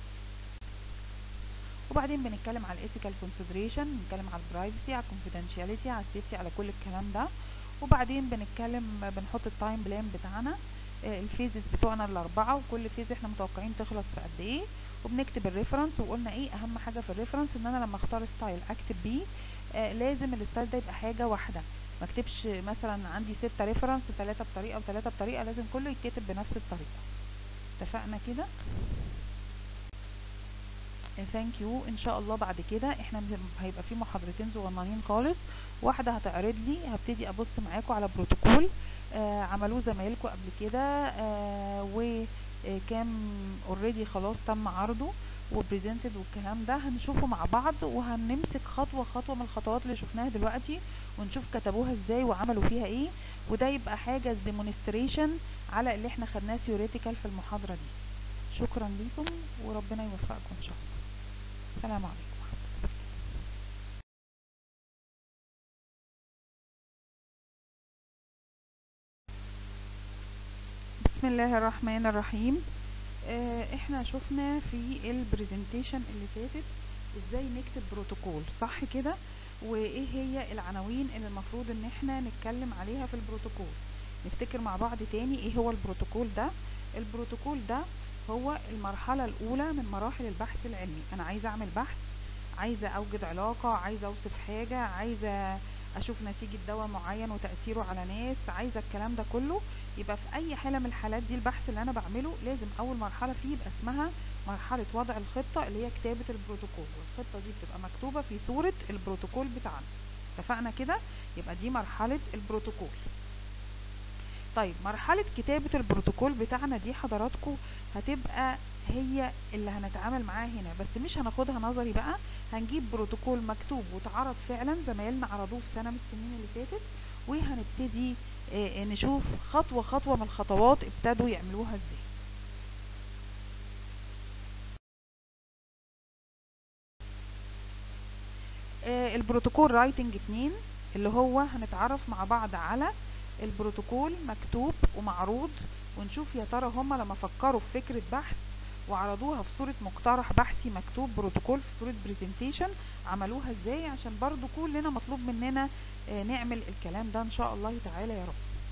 وبعدين بنتكلم على الايثيكال كونسيدريشن بنتكلم على البرايفسي على الكونفيدنشاليتي على السيفتي على كل الكلام ده وبعدين بنتكلم بنحط التايم بلان بتاعنا آه، الفيزز بتوعنا الاربعه وكل فيز احنا متوقعين تخلص في قد ايه وبنكتب الريفرنس وقلنا ايه اهم حاجه في الريفرنس ان انا لما اختار ستايل اكتب بيه آه لازم الستايل ده يبقى حاجه واحده ما اكتبش مثلا عندي ستة ريفرنس ثلاثة بطريقة وثلاثة بطريقة لازم كله يتكتب بنفس الطريقة اتفقنا كده ثانك يو ان شاء الله بعد كده احنا م- هيبقى في محاضرتين صغننين خالص واحده هتعرض لي هبتدي ابص معاكم على بروتوكول آه عملوه زمايلكم قبل كده آه وكان اوريدي خلاص تم عرضه وبريزنتد والكلام ده هنشوفه مع بعض وهنمسك خطوه خطوه من الخطوات اللي شفناها دلوقتي ونشوف كتبوها ازاي وعملوا فيها ايه وده يبقى حاجه ديمونستريشن على اللي احنا خدناه ثيوريتيكال في المحاضره دي شكرا ليكم وربنا يوفقكم ان شاء الله السلام عليكم ورحمة الله بسم الله الرحمن الرحيم آه، احنا شفنا في البرزنتيشن اللي فاتت ازاي نكتب بروتوكول صح كده وايه هي العناوين اللي المفروض ان احنا نتكلم عليها في البروتوكول نفتكر مع بعض تاني ايه هو البروتوكول ده البروتوكول ده هو المرحلة الأولى من مراحل البحث العلمي أنا عايزة أعمل بحث عايزة أوجد علاقة عايزة أوصف حاجة عايزة أشوف نتيجة دواء معين وتأثيره على ناس عايزة الكلام ده كله يبقى في أي حالة من الحالات دي البحث اللي أنا بعمله لازم أول مرحلة فيه يبقى اسمها مرحلة وضع الخطة اللي هي كتابة البروتوكول والخطة دي بتبقى مكتوبة في صورة البروتوكول بتاعنا اتفقنا كده يبقى دي مرحلة البروتوكول طيب مرحلة كتابة البروتوكول بتاعنا دي حضراتكم هتبقى هي اللي هنتعامل معاها هنا بس مش هناخدها نظري بقى هنجيب بروتوكول مكتوب واتعرض فعلا زمايلنا عرضوه في سنة من السنين اللي فاتت وهنبتدي آه، نشوف خطوة خطوة من الخطوات ابتدوا يعملوها ازاي آه، البروتوكول رايتنج اتنين اللي هو هنتعرف مع بعض على البروتوكول مكتوب ومعروض ونشوف يا ترى هما لما فكروا في فكرة بحث وعرضوها في صورة مقترح بحثي مكتوب بروتوكول في صورة برزنتيشن عملوها ازاي عشان برضو كلنا مطلوب مننا آه، نعمل الكلام ده ان شاء الله تعالى يا رب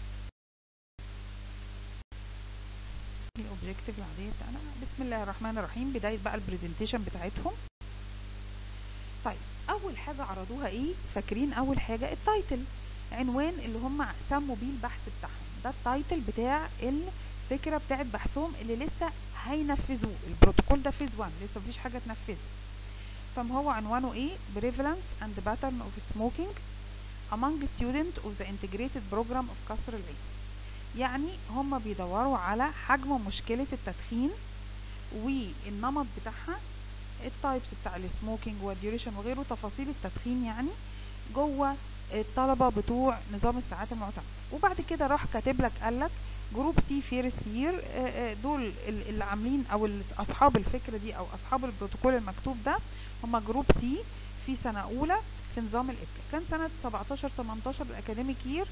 الاوبجكتيف العادية بتاعنا بسم الله الرحمن الرحيم بداية بقى البرزنتيشن بتاعتهم طيب اول حاجة عرضوها ايه فاكرين اول حاجة التايتل عنوان اللي هم سموا بيه البحث بتاعهم ده التايتل بتاع الفكرة بتاعت بحثهم اللي لسه هينفذوه البروتوكول ده فيز 1 لسه مفيش حاجة اتنفذت فما هو عنوانه ايه prevalence and pattern of smoking among students of the integrated program of كسر العين يعني هم بيدوروا على حجم مشكلة التدخين والنمط بتاعها التايبس بتاع السموكينج والديوريشن وغيره تفاصيل التدخين يعني جوه الطلبة بتوع نظام الساعات المعتمد وبعد كده راح كاتب لك قال لك جروب سي فيرست يير دول ال- اللي عاملين او ال- اصحاب الفكرة دي او اصحاب البروتوكول المكتوب ده هم جروب سي في سنة اولى في نظام الابكا كان سنة 17 18 الاكاديميك يير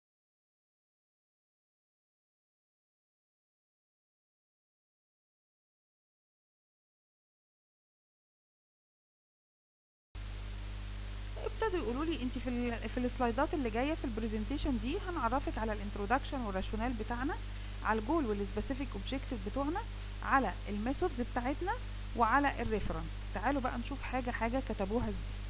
ابتدوا يقولوا لي انت في ال في السلايدات اللي جايه في البرزنتيشن دي هنعرفك على الانترودكشن والراشونال بتاعنا على الجول والسبيسيفيك اوبجكتيف بتوعنا على الميثودز بتاعتنا وعلى الريفرنس تعالوا بقى نشوف حاجه حاجه كتبوها ازاي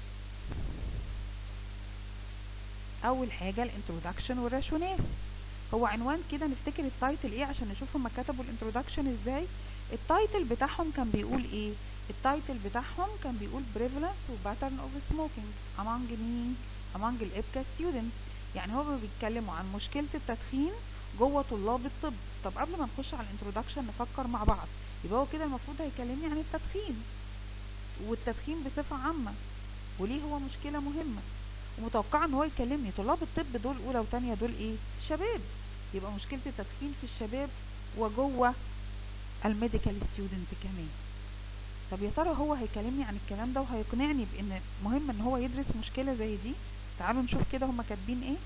اول حاجه الانترودكشن والراشونال هو عنوان كده نفتكر التايتل ايه عشان نشوف هما كتبوا الانترودكشن ازاي التايتل بتاعهم كان بيقول ايه التايتل بتاعهم كان بيقول prevalence و pattern of smoking among مين among الابكا students يعني هو بيتكلموا عن مشكلة التدخين جوه طلاب الطب طب قبل ما نخش على الانترودكشن نفكر مع بعض يبقى هو كده المفروض هيكلمني عن التدخين والتدخين بصفة عامة وليه هو مشكلة مهمة ومتوقع ان هو يكلمني طلاب الطب دول اولى وتانية دول ايه شباب يبقى مشكلة التدخين في الشباب وجوه الميديكال ستودنت كمان طب يا ترى هو هيكلمني عن الكلام ده وهيقنعني بان مهم ان هو يدرس مشكلة زي دي تعالوا نشوف كده هما كاتبين ايه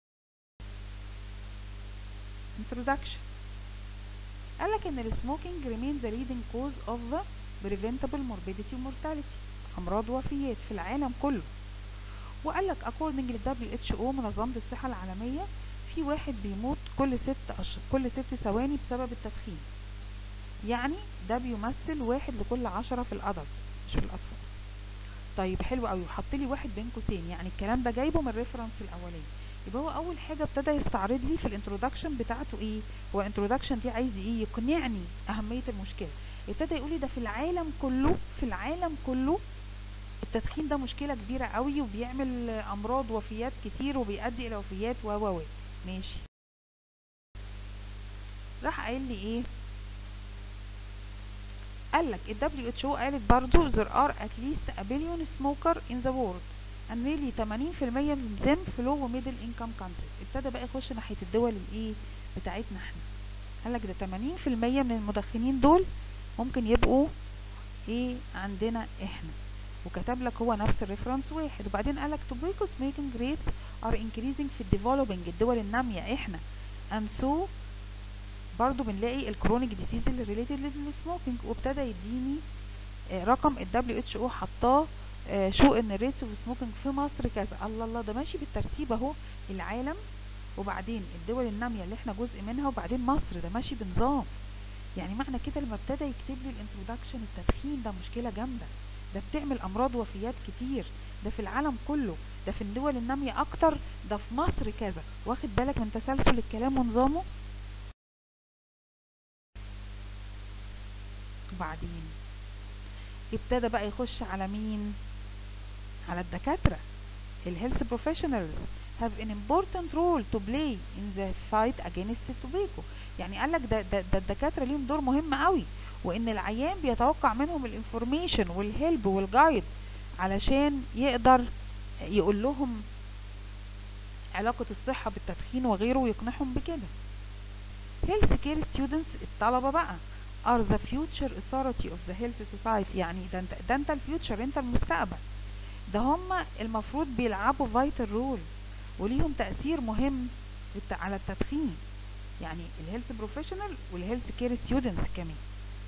introduction قالك ان السموكينج remains the leading cause of the preventable morbidity mortality امراض وفيات في العالم كله وقالك according لل WHO منظمة الصحة العالمية في واحد بيموت كل ست أش... كل ست ثواني بسبب التدخين يعني ده بيمثل واحد لكل عشرة في الأدلت مش في الأطفال طيب حلو قوي وحط لي واحد بين قوسين يعني الكلام ده جايبه من الريفرنس الاولاني يبقى هو اول حاجه ابتدى يستعرض لي في الانترودكشن بتاعته ايه هو الانترودكشن دي عايز ايه يقنعني اهميه المشكله ابتدى يقول لي ده في العالم كله في العالم كله التدخين ده مشكله كبيره قوي وبيعمل امراض وفيات كتير وبيؤدي الى وفيات و و ماشي راح قايل لي ايه قال لك ال WHO قالت برضو there are at least a billion smoker in the world and nearly 80% من them في low و middle income countries ابتدى بقى يخش ناحية الدول الايه بتاعتنا احنا قال لك ده 80% من المدخنين دول ممكن يبقوا ايه عندنا احنا وكتب لك هو نفس الريفرنس واحد وبعدين قال لك tobacco smoking rates are increasing في developing الدول النامية احنا and so برضو بنلاقي الكرونيك ديسيز اللي ريليتد للسموكينج وابتدى يديني رقم ال WHO حطاه شو ان الريتس اوف سموكينج في مصر كذا الله الله ده ماشي بالترتيب اهو العالم وبعدين الدول النامية اللي احنا جزء منها وبعدين مصر ده ماشي بنظام يعني معنى كده لما ابتدى يكتب لي الانترودكشن التدخين ده مشكلة جامدة ده بتعمل امراض وفيات كتير ده في العالم كله ده في الدول النامية اكتر ده في مصر كذا واخد بالك من تسلسل الكلام ونظامه وبعدين ابتدى بقى يخش على مين على الدكاترة الهيلث بروفيشنالز have an important role to play in the fight against tobacco يعني قالك ده, ده, ده الدكاترة ليهم دور مهم قوي وان العيان بيتوقع منهم الانفورميشن والهيلب والجايد علشان يقدر يقول لهم علاقة الصحة بالتدخين وغيره ويقنعهم بكده health care students الطلبة بقى are the future authority of the health society يعني ده انت, ده انت الفيوتشر انت المستقبل ده هم المفروض بيلعبوا vital role وليهم تأثير مهم على التدخين يعني الهيلث بروفيشنال والهيلث كير ستودنتس كمان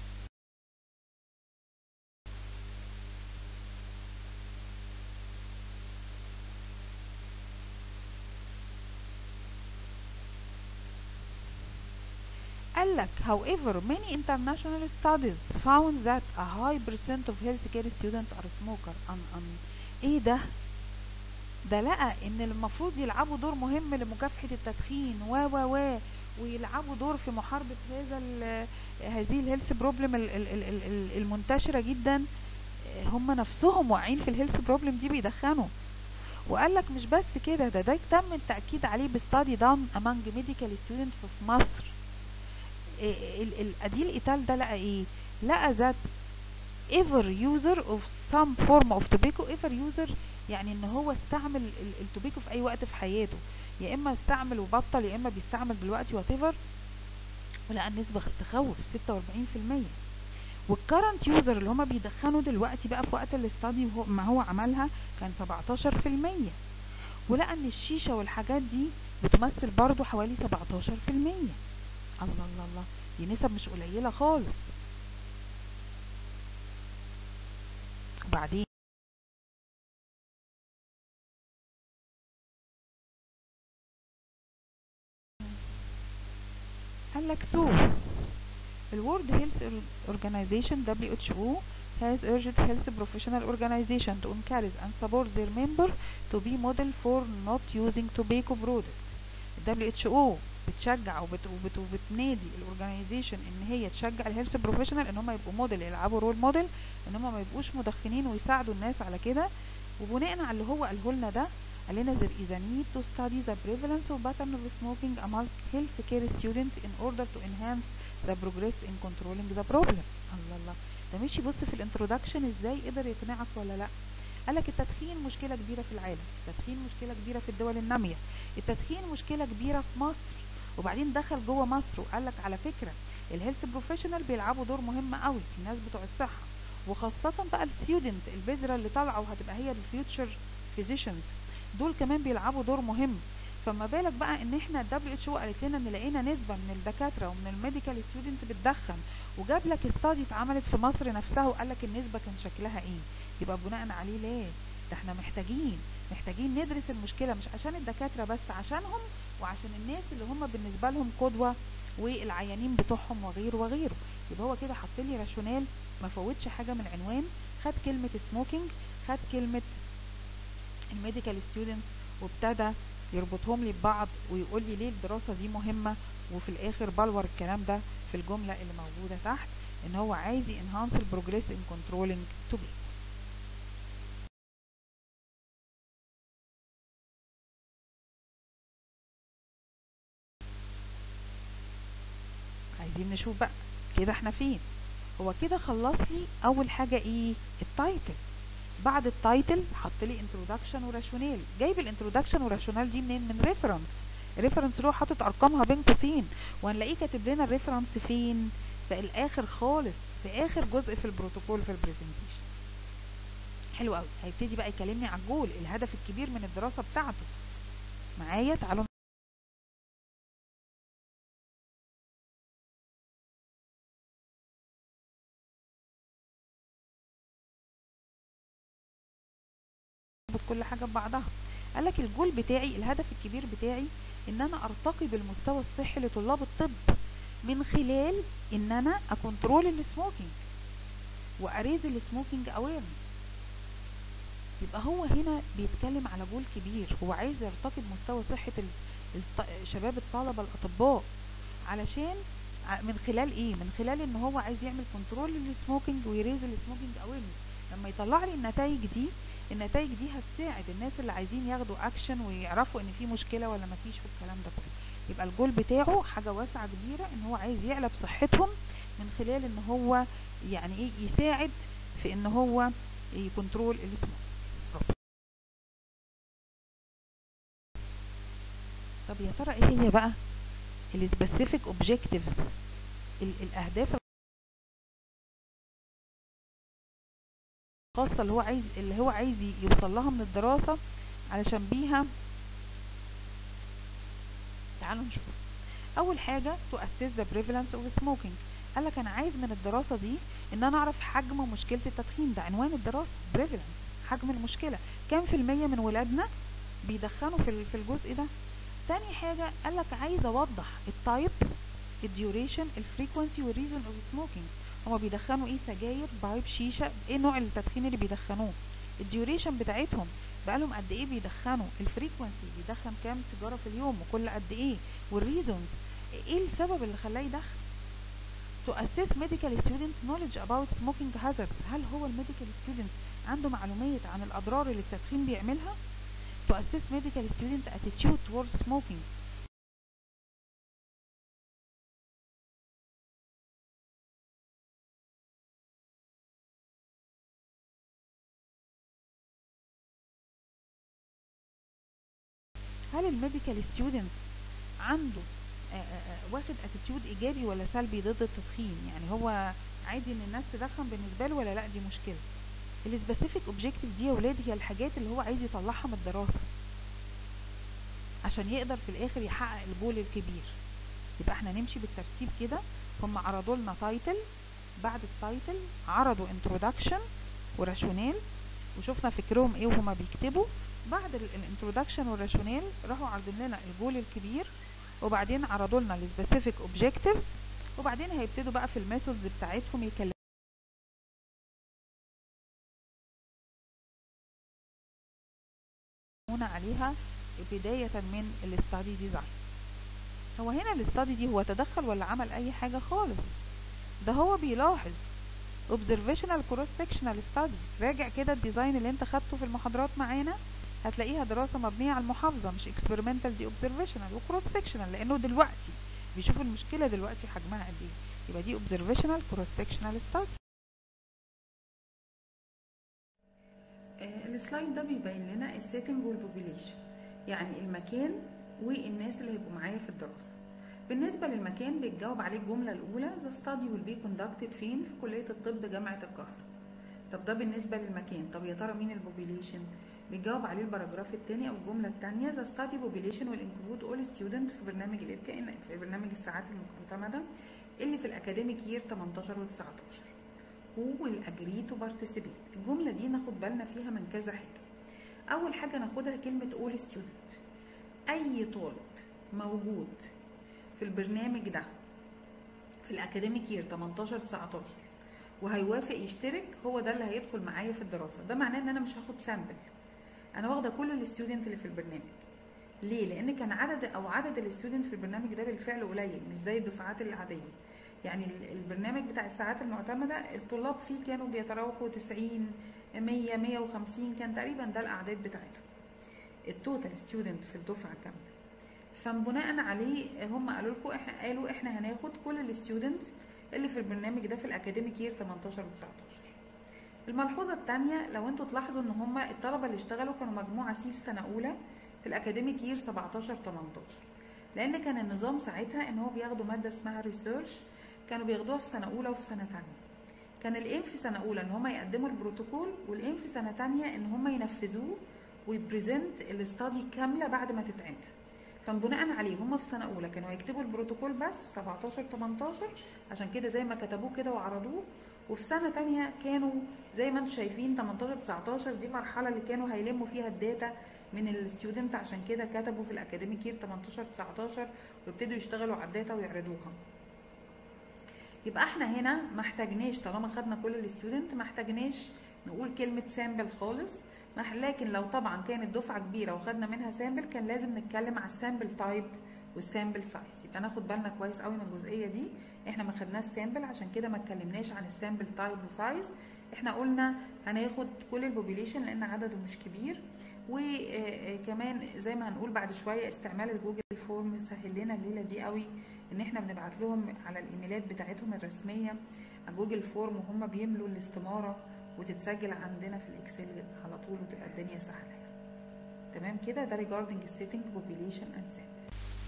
قال لك however many international studies found that a high percent of healthcare students are smoker أم أم ايه ده ده لقى ان المفروض يلعبوا دور مهم لمكافحة التدخين و و و ويلعبوا دور في محاربة هذا هذه الهيلث بروبلم المنتشرة جدا هم نفسهم واقعين في الهيلث بروبلم دي بيدخنوا وقال لك مش بس كده ده ده تم التأكيد عليه بستادي دان among medical students في مصر الاديل ايتال ده لقى ايه لقى ذات ever user of some form of tobacco ever user يعني ان هو استعمل التوبيكو في اي وقت في حياته يا اما استعمل وبطل يا اما بيستعمل دلوقتي واتيفر ولقى النسبة تخوف 46% والكرنت يوزر اللي هما بيدخنوا دلوقتي بقى في وقت الاستادي ما هو عملها كان 17% ولقى ان الشيشة والحاجات دي بتمثل برضو حوالي 17% الله الله الله دي نسب مش قليلة خالص وبعدين قال لك so the World Health Organization WHO has urged health professional organization to encourage and support their members to be model for not using tobacco products ال WHO بتشجع وبت وبت وبتنادي الاورجنايزيشن ان هي تشجع الهيلث بروفيشنال ان هم يبقوا موديل يلعبوا رول موديل ان هم ما يبقوش مدخنين ويساعدوا الناس على كده وبناء على اللي هو قاله لنا ده قال لنا there is a need to study the prevalence of pattern of smoking among healthcare students in order to enhance the progress in controlling the problem الله الله ده مشي بص في الانترودكشن ازاي قدر يقنعك ولا لا قالك التدخين مشكلة كبيرة في العالم التدخين مشكلة كبيرة في الدول النامية التدخين مشكلة كبيرة في مصر وبعدين دخل جوه مصر وقالك على فكرة الهيلث بروفيشنال بيلعبوا دور مهم قوي الناس بتوع الصحة وخاصة بقى الستودنت البذرة اللي طالعة وهتبقى هي الفيوتشر فيزيشنز دول كمان بيلعبوا دور مهم فما بالك بقى ان احنا الدبليو اتش او قالت لنا ان لقينا نسبه من الدكاتره ومن الميديكال ستودنت بتدخن وجاب لك استادي اتعملت في مصر نفسها وقال لك النسبه كان شكلها ايه يبقى بناء عليه ليه ده احنا محتاجين محتاجين ندرس المشكله مش عشان الدكاتره بس عشانهم وعشان الناس اللي هم بالنسبه لهم قدوه والعيانين بتوعهم وغيره وغيره يبقى هو كده حط لي راشونال ما فوتش حاجه من العنوان خد كلمه سموكينج خد كلمه الميديكال ستودنت وابتدى يربطهم لي ببعض ويقول لي ليه الدراسة دي مهمة وفي الاخر بلور الكلام ده في الجملة اللي موجودة تحت ان هو عايز enhance the progress in controlling tobacco عايزين نشوف بقى كده احنا فين هو كده خلص لي اول حاجة ايه التايتل بعد التايتل حط لي انترودكشن وراشونال جايب الانترودكشن وراشونال دي منين من ريفرنس ريفرنس اللي هو حاطط ارقامها بين قوسين وهنلاقيه كاتب لنا الريفرنس فين في الاخر خالص في اخر جزء في البروتوكول في البرزنتيشن حلو قوي هيبتدي بقى يكلمني عن الجول الهدف الكبير من الدراسه بتاعته معايا تعالوا كل حاجة ببعضها قال لك الجول بتاعي الهدف الكبير بتاعي ان انا ارتقي بالمستوى الصحي لطلاب الطب من خلال ان انا اكنترول السموكينج واريز السموكينج اويرنس يبقى هو هنا بيتكلم على جول كبير هو عايز يرتقي بمستوى صحة شباب الطلبة الاطباء علشان من خلال ايه من خلال ان هو عايز يعمل كنترول للسموكينج ويريز السموكينج اويرنس لما يطلع لي النتائج دي النتائج دي هتساعد الناس اللي عايزين ياخدوا اكشن ويعرفوا ان في مشكلة ولا مفيش والكلام ده كله يبقى الجول بتاعه حاجة واسعة كبيرة ان هو عايز يعلى بصحتهم من خلال ان هو يعني ايه يساعد في ان هو يكنترول السموك طب يا ترى ايه هي بقى السبيسيفيك اوبجكتيفز الاهداف الخاصة اللي هو عايز اللي هو عايز يوصل لها من الدراسة علشان بيها تعالوا نشوف اول حاجة to assess the prevalence of smoking قال لك انا عايز من الدراسة دي ان انا اعرف حجم مشكلة التدخين ده عنوان الدراسة prevalence حجم المشكلة كام في المية من ولادنا بيدخنوا في في الجزء ده تاني حاجة قال لك عايز اوضح التايب الديوريشن الفريكونسي والريزون اوف سموكينج هما بيدخنوا ايه سجاير بايب شيشة ايه نوع التدخين اللي بيدخنوه الديوريشن بتاعتهم بقالهم قد ايه بيدخنوا الفريكونسي بيدخن كام سيجارة في اليوم وكل قد ايه والريزونز ايه السبب اللي خلاه يدخن to assess medical students knowledge about smoking hazards هل هو الميديكال student عنده معلومات عن الاضرار اللي التدخين بيعملها to assess medical student attitude towards smoking هل الميديكال ستودنت عنده آآ آآ واخد اتيتيود ايجابي ولا سلبي ضد التدخين يعني هو عادي ان الناس تدخن بالنسبه له ولا لا دي مشكله السبيسيفيك اوبجكتيف دي يا ولاد هي الحاجات اللي هو عايز يطلعها من الدراسه عشان يقدر في الاخر يحقق الجول الكبير يبقى احنا نمشي بالترتيب كده هم عرضوا لنا تايتل بعد التايتل عرضوا انترودكشن وراشونال وشفنا فكرهم ايه وهما بيكتبوا بعد الانترودكشن والراشونال راحوا عارضين لنا الجول الكبير وبعدين عرضوا لنا السبيسيفيك اوبجكتيفز وبعدين هيبتدوا بقى في الميثودز بتاعتهم يكلموا عليها بداية من الاستادي ديزاين هو هنا الاستادي دي هو تدخل ولا عمل اي حاجة خالص ده هو بيلاحظ observational cross sectional study راجع كده الديزاين اللي انت خدته في المحاضرات معانا هتلاقيها دراسة مبنية على المحافظة مش experimental دي observational و cross sectional لانه دلوقتي بيشوف المشكلة دلوقتي حجمها قد ايه يبقى دي observational cross sectional study السلايد ده بيبين لنا السيتنج والبوبيليشن يعني المكان والناس اللي هيبقوا معايا في الدراسة بالنسبة للمكان بيتجاوب عليه الجملة الأولى The study will be conducted فين في كلية الطب جامعة القاهرة طب ده بالنسبة للمكان طب يا ترى مين البوبيليشن بيجاوب عليه الباراجراف الثاني أو الجملة الثانية The study population will include all students في برنامج الإبكاء في برنامج الساعات المعتمدة اللي في الأكاديميك يير 18 و 19 who will agree to participate الجملة دي ناخد بالنا فيها من كذا حاجة أول حاجة ناخدها كلمة all student أي طالب موجود في البرنامج ده في الأكاديميك يير 18 19 وهيوافق يشترك هو ده اللي هيدخل معايا في الدراسة ده معناه إن أنا مش هاخد سامبل أنا واخدة كل الستودنت اللي في البرنامج ليه؟ لأن كان عدد أو عدد الستودنت في البرنامج ده بالفعل قليل مش زي الدفعات العادية يعني البرنامج بتاع الساعات المعتمدة الطلاب فيه كانوا بيتراوحوا 90 100 150 كان تقريبا ده الأعداد بتاعتهم التوتال ستودنت في الدفعة كاملة فبناء عليه هم قالوا لكم احنا قالوا احنا هناخد كل الستودنت اللي في البرنامج ده في الأكاديميك يير 18 و 19 الملحوظة الثانية لو انتوا تلاحظوا ان هم الطلبة اللي اشتغلوا كانوا مجموعة سي في سنة أولى في الأكاديميك يير 17 18 لأن كان النظام ساعتها ان هو بياخدوا مادة اسمها ريسيرش كانوا بياخدوها في سنة أولى وفي سنة تانية كان الإيم في سنة أولى إن هم يقدموا البروتوكول والإيم في سنة تانية إن هم ينفذوه ويبريزنت الاستادي كاملة بعد ما تتعمل فبناء عليه هم في سنة أولى كانوا هيكتبوا البروتوكول بس في 17 18 عشان كده زي ما كتبوه كده وعرضوه وفي سنة تانية كانوا زي ما انتم شايفين 18 19 دي المرحلة اللي كانوا هيلموا فيها الداتا من الستودنت عشان كده كتبوا في الأكاديميك يير 18 19 ويبتدوا يشتغلوا على الداتا ويعرضوها يبقى احنا هنا ما احتاجناش طالما خدنا كل الستودنت ما احتاجناش نقول كلمة سامبل خالص لكن لو طبعا كانت دفعة كبيرة وخدنا منها سامبل كان لازم نتكلم على السامبل تايب والسامبل سايز يبقى ناخد بالنا كويس قوي من الجزئية دي احنا ما خدناش سامبل عشان كده ما اتكلمناش عن السامبل تايب وسايز احنا قلنا هناخد كل البوبيليشن لان عدده مش كبير وكمان زي ما هنقول بعد شويه استعمال الجوجل فورم سهل لنا الليله دي قوي ان احنا بنبعت لهم على الايميلات بتاعتهم الرسميه على جوجل فورم وهم بيملوا الاستماره وتتسجل عندنا في الاكسل على طول وتبقى الدنيا سهله تمام كده ده ريجاردنج السيتنج بوبيليشن اند سامبل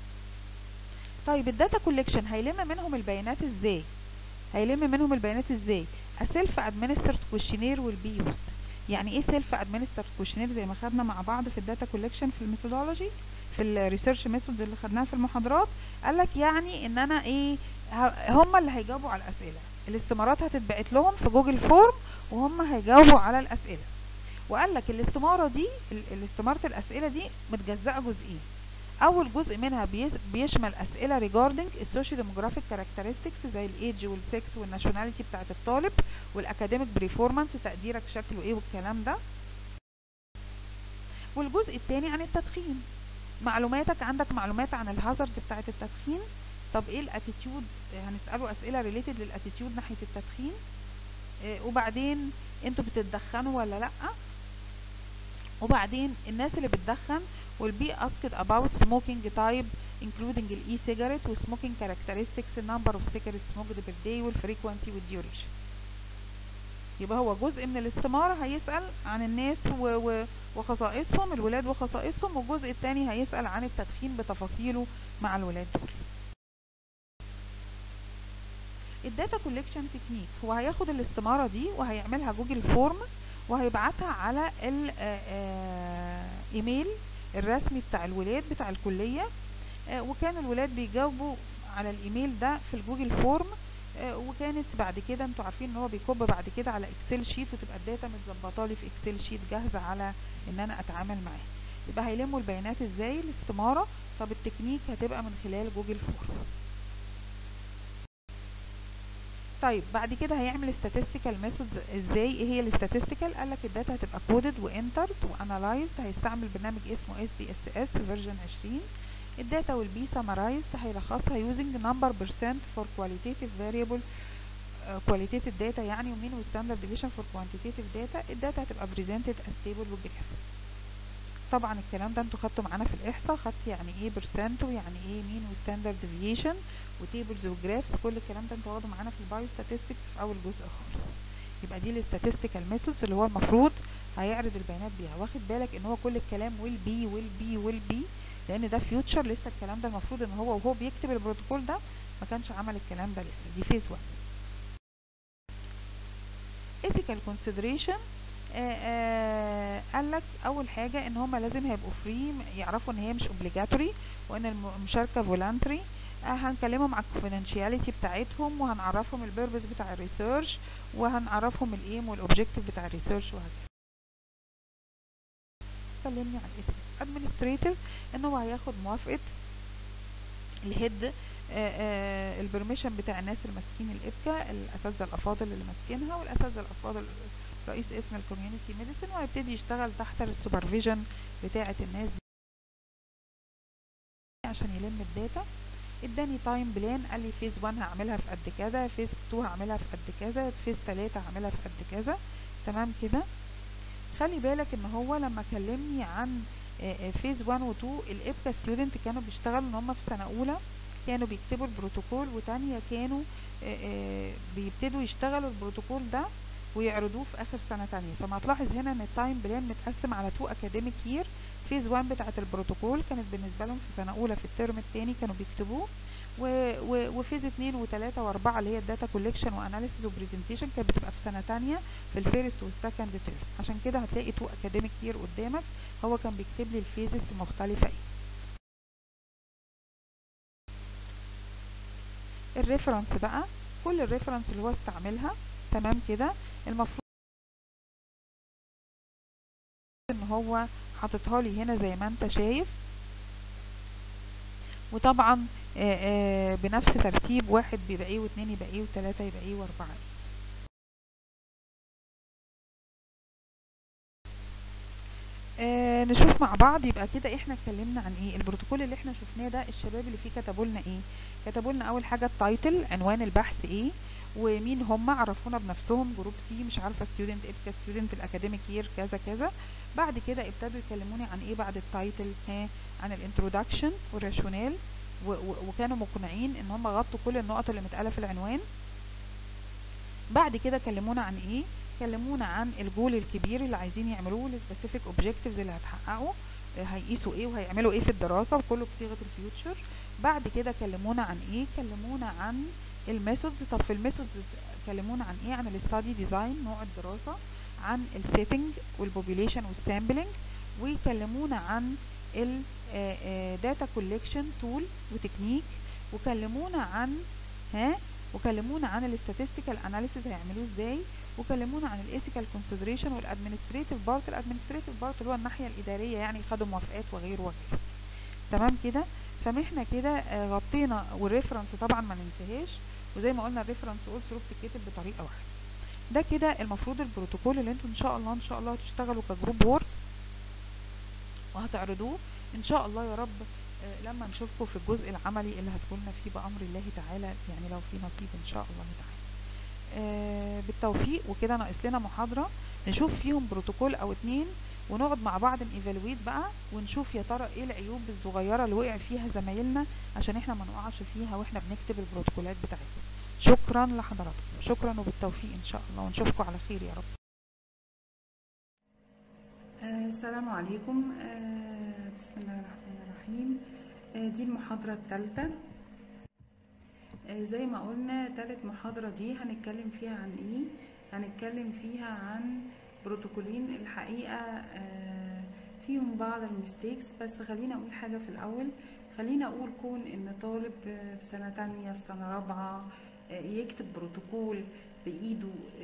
طيب الداتا كوليكشن هيلم منهم البيانات ازاي هيلم منهم البيانات ازاي السيلف ادمنسترد كويشنير والبي يوزد يعني ايه سيلف ادمنسترد كويشنير زي ما خدنا مع بعض في الداتا كوليكشن في الميثودولوجي في الريسيرش ميثود اللي خدناها في المحاضرات قال لك يعني ان انا ايه هم اللي هيجاوبوا على الاسئله الاستمارات هتتبعت لهم في جوجل فورم وهم هيجاوبوا على الاسئله وقال لك الاستماره دي الاستماره الاسئله دي متجزأه جزئين اول جزء منها بيشمل اسئله ريجاردنج السوشيو ديموغرافيك كاركترستكس زي الايدج والسكس والناشوناليتي بتاعه الطالب والاكاديميك بريفورمانس تقديرك شكله ايه والكلام ده والجزء الثاني عن التدخين معلوماتك عندك معلومات عن الهازارد بتاعه التدخين طب ايه الاتيتيود هنساله اسئله ريليتد للاتيتيود ناحيه التدخين إيه وبعدين انتوا بتتدخنوا ولا لا وبعدين الناس اللي بتدخن will be asked about smoking type including ال e-cigarette و smoking characteristics number of cigarettes smoked per day وال frequency وال duration يبقى هو جزء من الاستمارة هيسأل عن الناس و و وخصائصهم الولاد وخصائصهم والجزء الثاني هيسأل عن التدخين بتفاصيله مع الولاد دول الداتا كوليكشن تكنيك هو هياخد الاستمارة دي وهيعملها جوجل فورم وهيبعتها على الايميل الرسمي بتاع الولاد بتاع الكلية وكان الولاد بيجاوبوا على الايميل ده في الجوجل فورم وكانت بعد كده انتوا عارفين ان هو بيكب بعد كده على اكسل شيت وتبقى الداتا متظبطه لي في اكسل شيت جاهزه على ان انا اتعامل معاه يبقى هيلموا البيانات ازاي الاستماره طب التكنيك هتبقى من خلال جوجل فورم طيب بعد كده هيعمل statistical methods ازاي ايه هي الاستاتستيكال قال لك الداتا هتبقى كودد وانترد وانالايزد هيستعمل برنامج اسمه اس بي اس اس فيرجن 20 الداتا will be summarized هيلخصها using number percent for qualitative variable uh, qualitative data يعني ومين والstandard deviation for quantitative data الداتا هتبقى presented as table وجراف طبعا الكلام ده انتوا خدتوا معانا في الاحصاء خدت يعني ايه برسنت ويعني ايه مين وستاندرد ديفيشن وتيبلز وجرافس كل الكلام ده انتوا واخده معانا في البايو statistics في اول جزء خالص يبقى دي الستاتستيكال ميثودز اللي هو المفروض هيعرض البيانات بيها واخد بالك ان هو كل الكلام ويل بي ويل بي ويل بي لان ده فيوتشر لسه الكلام ده المفروض ان هو وهو بيكتب البروتوكول ده ما كانش عمل الكلام ده لسه دي فيز 1 ethical consideration قال لك اول حاجه ان هم لازم هيبقوا فري يعرفوا ان هي مش اوبليجاتوري وان المشاركه فولانتري هنكلمهم على الكونفيدنشياليتي بتاعتهم وهنعرفهم البيربز بتاع الريسيرش وهنعرفهم الايم والاوبجيكتيف بتاع الريسيرش وهكذا كلمني عن الايثيكس ادمنستريتيف ان هو هياخد موافقه الهيد البرميشن بتاع الناس اللي ماسكين الابكا الاساتذه الافاضل اللي ماسكينها والاساتذه الافاضل رئيس اسم الكوميونتي ميديسن وهيبتدي يشتغل تحت السوبرفيجن بتاعه الناس دي عشان يلم الداتا اداني تايم بلان قال لي فيز 1 هعملها في قد كذا فيز 2 هعملها في قد كذا فيز 3 هعملها في قد كذا تمام كده خلي بالك ان هو لما كلمني عن فيز 1 و 2 الابكا ستودنت كانوا بيشتغلوا ان هم في سنه اولى كانوا بيكتبوا البروتوكول وتانية كانوا بيبتدوا يشتغلوا البروتوكول ده ويعرضوه في اخر سنه تانية فما تلاحظ هنا ان التايم بلان متقسم على تو اكاديميك يير فيز 1 بتاعه البروتوكول كانت بالنسبه لهم في سنه اولى في الترم الثاني كانوا بيكتبوه وفيز 2 و3 و4 اللي هي الداتا كولكشن واناليسيس وبرزنتيشن كانت بتبقى في سنه تانية في الفيرست والسكند ترم عشان كده هتلاقي تو اكاديميك يير قدامك هو كان بيكتب لي الفيزز المختلفه ايه الريفرنس بقى كل الريفرنس اللي هو استعملها تمام كده المفروض ان هو حاططها لي هنا زي ما انت شايف وطبعا آآ آآ بنفس ترتيب واحد بيبقى ايه واثنين يبقى ايه وثلاثة يبقى ايه واربعة ايه آه نشوف مع بعض يبقى كده احنا اتكلمنا عن ايه البروتوكول اللي احنا شفناه ده الشباب اللي فيه كتبوا لنا ايه كتبوا لنا اول حاجه التايتل عنوان البحث ايه ومين هم عرفونا بنفسهم جروب سي مش عارفه ستودنت ابكا ستودنت الاكاديميك يير كذا كذا بعد كده ابتدوا يكلموني عن ايه بعد التايتل ها عن الانترودكشن والراشونال وكانوا مقنعين ان هم غطوا كل النقط اللي متقاله في العنوان بعد كده كلمونا عن ايه كلمونا عن الجول الكبير اللي عايزين يعملوه السبيسيفيك اوبجكتيفز اللي هتحققوا هيقيسوا ايه وهيعملوا ايه في الدراسه وكله بصيغه الفيوتشر بعد كده كلمونا عن ايه كلمونا عن الميثودز طب في الميثودز كلمونا عن ايه عن الاستادي ديزاين نوع الدراسه عن السيتنج والبوبوليشن والسامبلنج ويكلمونا عن الداتا كولكشن تول وتكنيك وكلمونا عن ها وكلمونا عن الاستاتستيكال اناليسيز هيعملوه ازاي وكلمونا عن الايثيكال كونسيدريشن والادمنستريتيف بارت الادمنستريتيف بارت اللي هو الناحيه الاداريه يعني خدوا موافقات وغيره وغيره تمام كده فاحنا كده غطينا والريفرنس طبعا ما ننساهاش وزي ما قلنا الريفرنس اول ثرو بتتكتب بطريقه واحده ده كده المفروض البروتوكول اللي انتوا ان شاء الله ان شاء الله هتشتغلوا كجروب وورد وهتعرضوه ان شاء الله يا رب لما نشوفكم في الجزء العملي اللي هتكوننا فيه بأمر الله تعالى يعني لو في نصيب ان شاء الله تعالى آه بالتوفيق وكده ناقص لنا محاضرة نشوف فيهم بروتوكول او اتنين ونقعد مع بعض نيفالويت بقى ونشوف يا ترى ايه العيوب الصغيرة اللي وقع فيها زمايلنا عشان احنا ما نقعش فيها واحنا بنكتب البروتوكولات بتاعتنا شكرا لحضراتكم شكرا وبالتوفيق ان شاء الله ونشوفكم على خير يا رب آه السلام عليكم آه بسم الله الرحمن الرحيم دي المحاضرة الثالثة زي ما قلنا تالت محاضرة دي هنتكلم فيها عن ايه هنتكلم فيها عن بروتوكولين الحقيقة فيهم بعض المستيكس بس خلينا اقول حاجة في الاول خلينا اقول كون ان طالب في سنة تانية في سنة رابعة يكتب بروتوكول بايده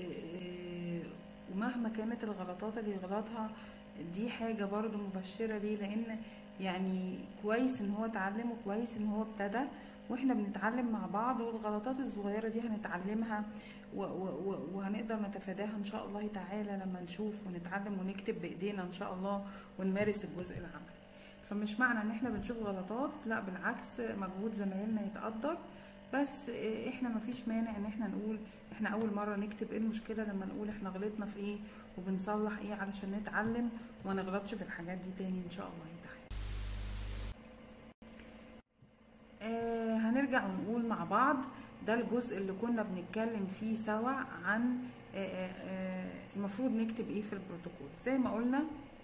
ومهما كانت الغلطات اللي يغلطها دي حاجة برضو مبشرة ليه لان يعني كويس ان هو اتعلم وكويس ان هو ابتدى واحنا بنتعلم مع بعض والغلطات الصغيره دي هنتعلمها وهنقدر نتفاداها ان شاء الله تعالى لما نشوف ونتعلم ونكتب بايدينا ان شاء الله ونمارس الجزء العملي فمش معنى ان احنا بنشوف غلطات لا بالعكس مجهود زمايلنا يتقدر بس احنا مفيش مانع ان احنا نقول احنا اول مرة نكتب ايه المشكلة لما نقول احنا غلطنا في ايه وبنصلح ايه علشان نتعلم وما نغلطش في الحاجات دي تاني ان شاء الله تعالى آه هنرجع ونقول مع بعض ده الجزء اللي كنا بنتكلم فيه سوا عن آه آه المفروض نكتب ايه في البروتوكول زي ما قلنا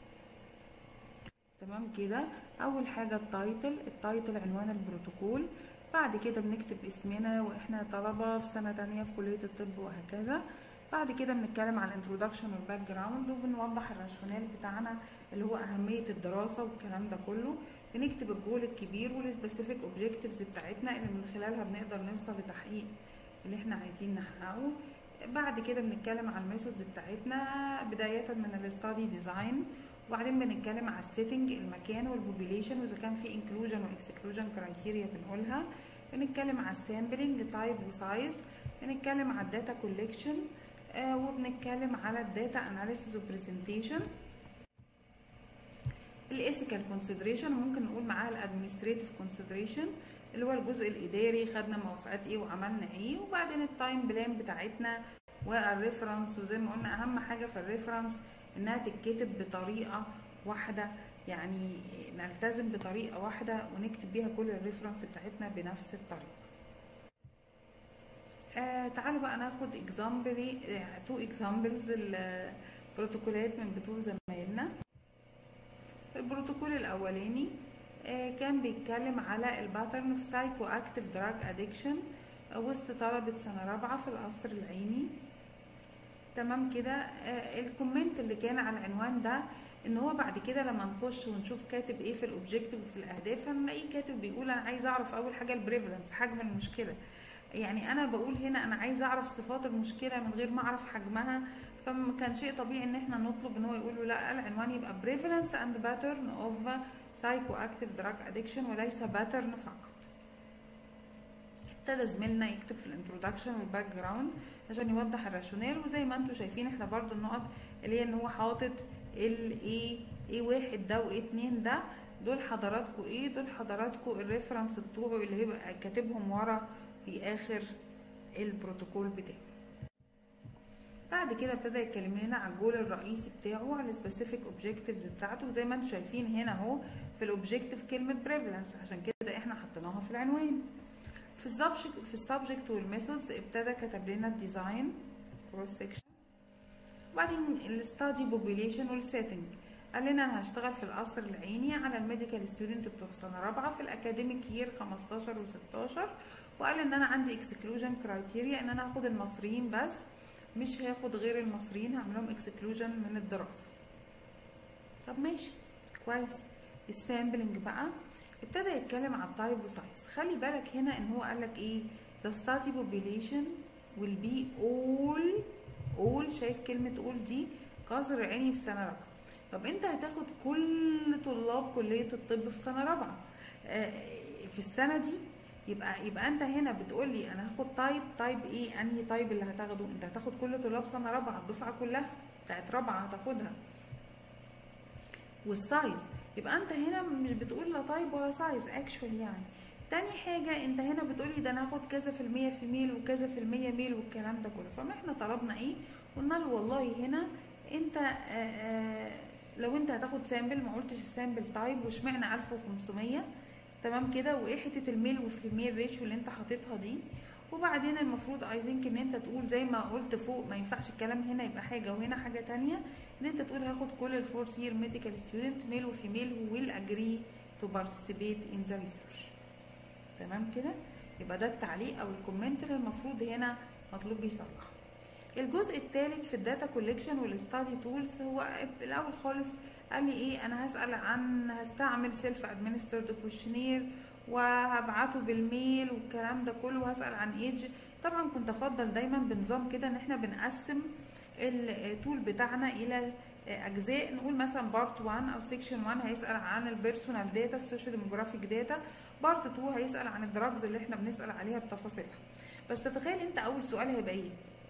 تمام كده اول حاجه التايتل التايتل عنوان البروتوكول بعد كده بنكتب اسمنا واحنا طلبه في سنه تانية في كليه الطب وهكذا بعد كده بنتكلم عن الانترودكشن والباك جراوند وبنوضح الراشونال بتاعنا اللي هو اهميه الدراسه والكلام ده كله بنكتب الجول الكبير والسبيسيفيك اوبجكتيفز بتاعتنا اللي من خلالها بنقدر نوصل لتحقيق اللي احنا عايزين نحققه بعد كده بنتكلم عن الميثودز بتاعتنا بدايه من الستادي ديزاين وبعدين بنتكلم على السيتنج المكان والبوبيليشن واذا كان في انكلوجن واكسكلوجن كرايتيريا بنقولها بنتكلم على السامبلنج تايب وسايز بنتكلم على الداتا كوليكشن آه وبنتكلم على الداتا اناليسيس وبرزنتيشن الايثيكال كونسيدريشن ممكن نقول معاها الادمنستريتيف كونسيدريشن اللي هو الجزء الاداري خدنا موافقات ايه وعملنا ايه وبعدين التايم بلان بتاعتنا والريفرنس وزي ما قلنا اهم حاجه في الريفرنس انها تتكتب بطريقه واحده يعني نلتزم بطريقه واحده ونكتب بيها كل الريفرنس بتاعتنا بنفس الطريقه آه تعالوا بقى ناخد اكزامبل تو اكزامبلز البروتوكولات من بتوع زمايلنا البروتوكول الاولاني آه كان بيتكلم على الباترن اوف سايكو اكتيف دراج ادكشن وسط طلبة سنة رابعة في القصر العيني تمام كده آه الكومنت اللي كان على العنوان ده ان هو بعد كده لما نخش ونشوف كاتب ايه في الاوبجكتيف وفي الاهداف هنلاقيه كاتب بيقول انا عايز اعرف اول حاجه البريفلنس حجم المشكله يعني انا بقول هنا انا عايز اعرف صفات المشكله من غير ما اعرف حجمها فكان شيء طبيعي ان احنا نطلب ان هو يقول له لا العنوان يبقى prevalence and pattern of psychoactive drug addiction وليس pattern فقط ابتدى زميلنا يكتب في الانترودكشن والباك جراوند عشان يوضح الراشونال وزي ما انتم شايفين احنا برضو النقط اللي هي ان هو حاطط الاي اي واحد ده واي اتنين ده دول حضراتكم ايه دول حضراتكم الريفرنس بتوعه اللي هيبقى كاتبهم ورا في اخر البروتوكول بتاعه بعد كده ابتدى يتكلم لنا على الجول الرئيسي بتاعه على السبيسيفيك اوبجكتيفز بتاعته زي ما انتم شايفين هنا اهو في الاوبجكتيف كلمه بريفلنس عشان كده احنا حطيناها في العنوان في السبجكت في السبجكت والميثودز ابتدى كتب لنا الديزاين كروس سكشن وبعدين الستادي بوبيليشن والسيتنج قال لنا انا هشتغل في القصر العيني على الميديكال ستودنت بتوع سنه رابعه في الاكاديميك يير 15 و16 وقال ان انا عندي اكسكلوجن كرايتيريا ان انا هاخد المصريين بس مش هاخد غير المصريين هعمل لهم اكسكلوجن من الدراسه طب ماشي كويس السامبلنج بقى ابتدى يتكلم عن التايب وسايز خلي بالك هنا ان هو قال لك ايه the study population will be all all شايف كلمة all دي قصر عيني في سنة رابعة طب انت هتاخد كل طلاب كلية الطب في سنة رابعة آه في السنة دي يبقى يبقى انت هنا بتقول لي انا هاخد تايب تايب ايه انهي تايب اللي هتاخده انت هتاخد كل طلاب سنة رابعة الدفعة كلها بتاعت رابعة هتاخدها والسايز يبقى انت هنا مش بتقول لا تايب ولا سايز اكشوال يعني تاني حاجة انت هنا بتقولي ده انا هاخد كذا في المية في ميل وكذا في المية ميل والكلام ده كله فما احنا طلبنا ايه قلنا له والله هنا انت آآ آآ لو انت هتاخد سامبل ما قلتش السامبل تايب واشمعنى 1500 تمام كده وايه حته الميل والفيميل ريشيو اللي انت حاططها دي وبعدين المفروض اي ثينك ان انت تقول زي ما قلت فوق ما ينفعش الكلام هنا يبقى حاجه وهنا حاجه تانية ان انت تقول هاخد كل الفورس يير ميديكال ستودنت ميل وفيميل ويل اجري تو بارتيسيبيت ان ذا ريسيرش تمام كده يبقى ده التعليق او الكومنت اللي المفروض هنا مطلوب يصلح الجزء الثالث في الداتا كوليكشن والستادي تولز هو الاول خالص قال لي ايه انا هسال عن هستعمل سيلف ادمنسترد كويشنير وهبعته بالميل والكلام ده كله وهسال عن ايدج طبعا كنت افضل دايما بنظام كده ان احنا بنقسم التول بتاعنا الى اجزاء نقول مثلا بارت 1 او سيكشن 1 هيسال عن البيرسونال داتا السوشيال ديموغرافيك داتا بارت 2 هيسال عن الدراجز اللي احنا بنسال عليها بتفاصيلها بس تتخيل انت اول سؤال هيبقى ايه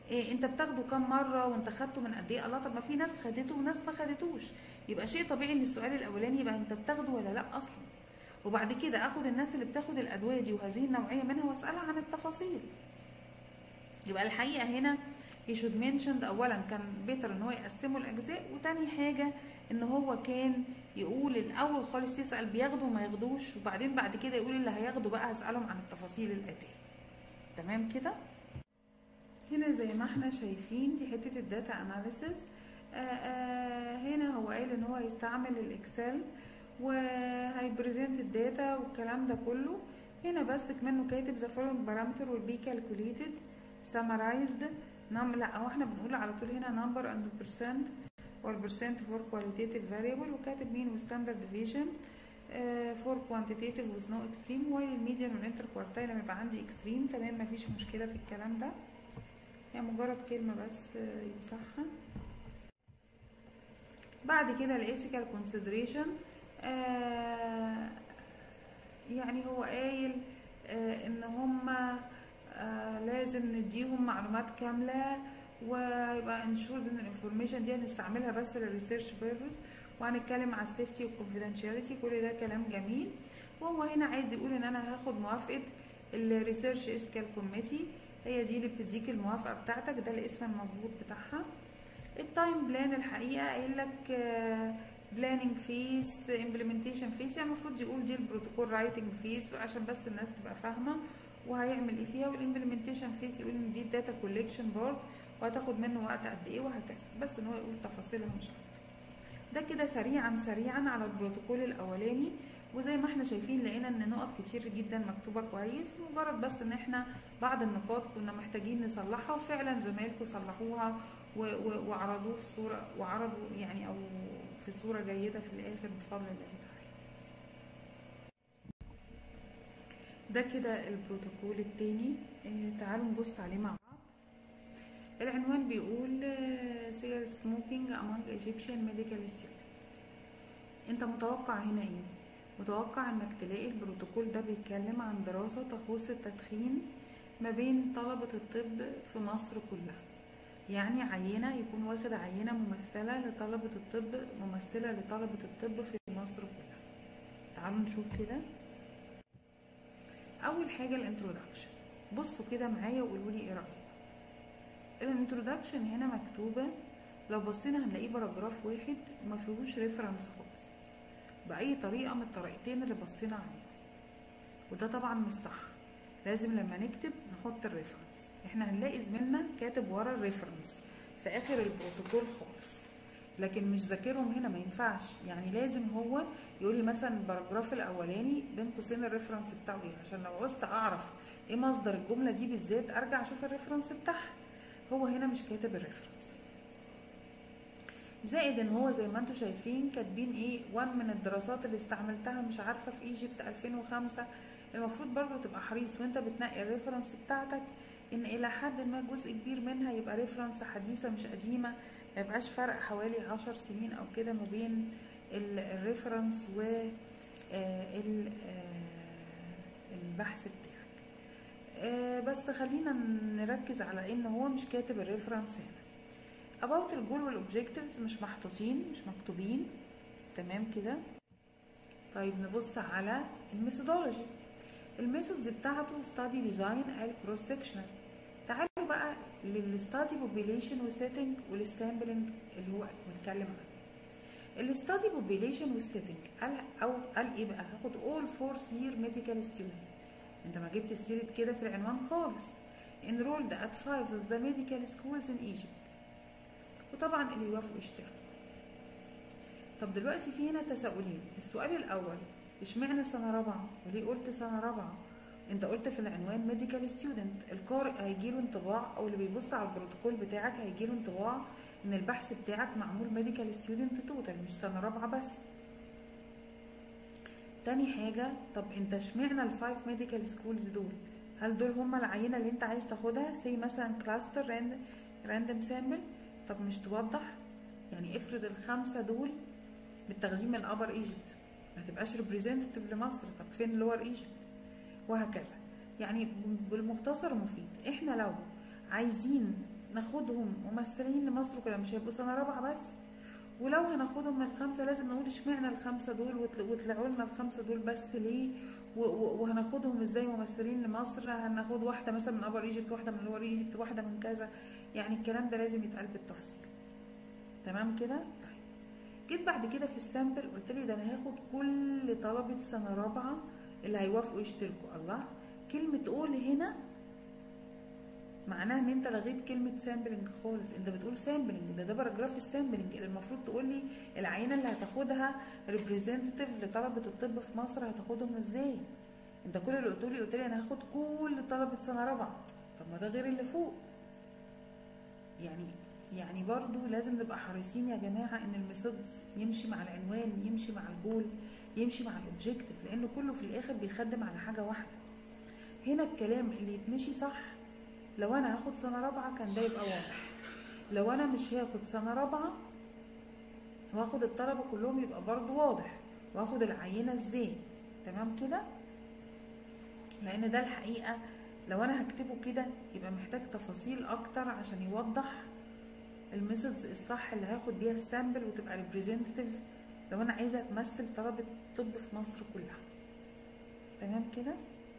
إيه انت بتاخده كام مره وانت خدته من قد ايه الله طب ما في ناس خدته وناس ما خدتوش يبقى شيء طبيعي ان السؤال الاولاني يبقى انت بتاخده ولا لا اصلا وبعد كده اخد الناس اللي بتاخد الادويه دي وهذه النوعيه منها واسالها عن التفاصيل يبقى الحقيقه هنا he should mention اولا كان بيتر ان هو يقسموا الاجزاء وتاني حاجه ان هو كان يقول الاول خالص يسال بياخدوا وما ياخدوش وبعدين بعد كده يقول اللي هياخدوا بقى هسالهم عن التفاصيل الاتيه تمام كده هنا زي ما احنا شايفين دي حته الداتا اناليسيس هنا هو قال ان هو هيستعمل الاكسل وهيبريزنت الداتا والكلام ده كله هنا بس كمان كاتب the following parameter will be calculated summarized نم لا هو احنا بنقول على طول هنا number and percent والpercent for qualitative variable وكاتب مين وستاندرد deviation uh, for quantitative with no extreme while الميديان والانتر كوارتايل لما يبقى عندي extreme تمام مفيش مشكلة في الكلام ده يعني مجرد كلمة بس يمسحها بعد كده الاسيكال consideration آه يعني هو قايل آه ان هما آه لازم نديهم معلومات كاملة ويبقى انشورد ان الانفورميشن دي هنستعملها بس للريسيرش بيربز وهنتكلم على السيفتي والكونفيدنشاليتي كل ده كلام جميل وهو هنا عايز يقول ان انا هاخد موافقة الريسيرش اسكال كوميتي هي دي اللي بتديك الموافقة بتاعتك ده الاسم المظبوط بتاعها التايم بلان الحقيقة قايل لك بلاننج فيس امبلمنتيشن فيس يعني المفروض يقول دي البروتوكول رايتنج فيس عشان بس الناس تبقى فاهمة وهيعمل ايه فيها والامبلمنتيشن فيس يقول ان دي الداتا كوليكشن بورد وهتاخد منه وقت قد ايه وهكذا بس ان هو يقول تفاصيلها مش اكتر ده كده سريعا سريعا على البروتوكول الاولاني وزي ما احنا شايفين لقينا ان نقط كتير جدا مكتوبه كويس مجرد بس ان احنا بعض النقاط كنا محتاجين نصلحها وفعلا زمايلكم صلحوها وعرضوه في صوره وعرضوا يعني او في صوره جيده في الاخر بفضل الله تعالى ده كده البروتوكول التاني اه تعالوا نبص عليه مع بعض العنوان بيقول سيجار سموكينج among Egyptian medical students انت متوقع هنا ايه متوقع انك تلاقي البروتوكول ده بيتكلم عن دراسة تخص التدخين ما بين طلبة الطب في مصر كلها يعني عينة يكون واخد عينة ممثلة لطلبة الطب ممثلة لطلبة الطب في مصر كلها تعالوا نشوف كده اول حاجة الانترودكشن بصوا كده معايا وقولوا لي ايه رأيكم الانترودكشن هنا مكتوبة لو بصينا هنلاقيه باراجراف واحد وما فيهوش ريفرنس خالص بأي طريقة من الطريقتين اللي بصينا عليهم وده طبعا مش صح لازم لما نكتب نحط الريفرنس احنا هنلاقي زميلنا كاتب ورا الريفرنس في اخر البروتوكول خالص لكن مش ذاكرهم هنا ما ينفعش يعني لازم هو يقول لي مثلا الباراجراف الاولاني بين قوسين الريفرنس بتاعه ايه عشان لو عوزت اعرف ايه مصدر الجمله دي بالذات ارجع اشوف الريفرنس بتاعها هو هنا مش كاتب الريفرنس زائد ان هو زي ما انتم شايفين كاتبين ايه وان من الدراسات اللي استعملتها مش عارفه في ايجيبت 2005 المفروض برضو تبقى حريص وانت بتنقي الريفرنس بتاعتك ان الى حد ما جزء كبير منها يبقى ريفرنس حديثه مش قديمه ما يبقاش فرق حوالي عشر سنين او كده ما بين الريفرنس و البحث بتاعك بس خلينا نركز على ان هو مش كاتب الريفرنس هنا about الجول والاوبجكتيفز مش محطوطين مش مكتوبين تمام كده طيب نبص على الميثودولوجي الميثودز بتاعته ستادي ديزاين قال كروس سكشنال تعالوا بقى للستادي بوبيليشن وسيتنج والسامبلنج اللي هو بنتكلم عنه الستادي بوبيليشن والسيتنج قال او قال ايه بقى هاخد اول فورث يير ميديكال ستودنت انت ما جبت سيره كده في العنوان خالص enrolled at five of the medical schools in Egypt وطبعا اللي يوافقوا يشتروا طب دلوقتي في هنا تساؤلين السؤال الاول اشمعنى سنه رابعه وليه قلت سنه رابعه انت قلت في العنوان ميديكال ستودنت القارئ هيجيله انطباع او اللي بيبص على البروتوكول بتاعك هيجيله انطباع ان البحث بتاعك معمول ميديكال ستودنت توتال مش سنه رابعه بس تاني حاجة طب انت اشمعنى الفايف ميديكال سكولز دول هل دول هما العينة اللي انت عايز تاخدها زي مثلا كلاستر راندم سامبل طب مش توضح يعني افرض الخمسة دول متاخدين من الابر ايجيبت ما تبقاش ريبريزنتيف لمصر طب فين لور ايجيبت وهكذا يعني بالمختصر مفيد احنا لو عايزين ناخدهم ممثلين لمصر كلها مش هيبقوا سنه رابعه بس ولو هناخدهم من الخمسه لازم نقول اشمعنى الخمسه دول وطل- وطلعوا لنا الخمسه دول بس ليه و- و- وهناخدهم ازاي ممثلين لمصر هناخد واحده مثلا من ابر ايجيبت واحده من لور ايجيبت واحده من كذا يعني الكلام ده لازم يتقال بالتفصيل تمام كده طيب جيت بعد كده في السامبل قلت لي ده انا هاخد كل طلبه سنه رابعه اللي هيوافقوا يشتركوا الله كلمه قول هنا معناها ان انت لغيت كلمه سامبلنج خالص انت بتقول سامبلنج ده ده باراجراف السامبلنج اللي المفروض تقول لي العينه اللي هتاخدها ريبريزنتيف لطلبه الطب في مصر هتاخدهم ازاي انت كل اللي قلت لي قلت لي انا هاخد كل طلبه سنه رابعه طب ما ده غير اللي فوق يعني يعني برضو لازم نبقى حريصين يا جماعه ان الميثود يمشي مع العنوان يمشي مع الجول يمشي مع الاوبجيكتيف لانه كله في الاخر بيخدم على حاجه واحده هنا الكلام اللي يتمشي صح لو انا هاخد سنه رابعه كان ده يبقى واضح لو انا مش هاخد سنه رابعه واخد الطلبه كلهم يبقى برضو واضح واخد العينه ازاي تمام كده لان ده الحقيقه لو انا هكتبه كده يبقى محتاج تفاصيل اكتر عشان يوضح الميثودز الصح اللي هاخد بيها السامبل وتبقى ريبريزنتيف لو انا عايزه تمثل طلبه طب في مصر كلها تمام كده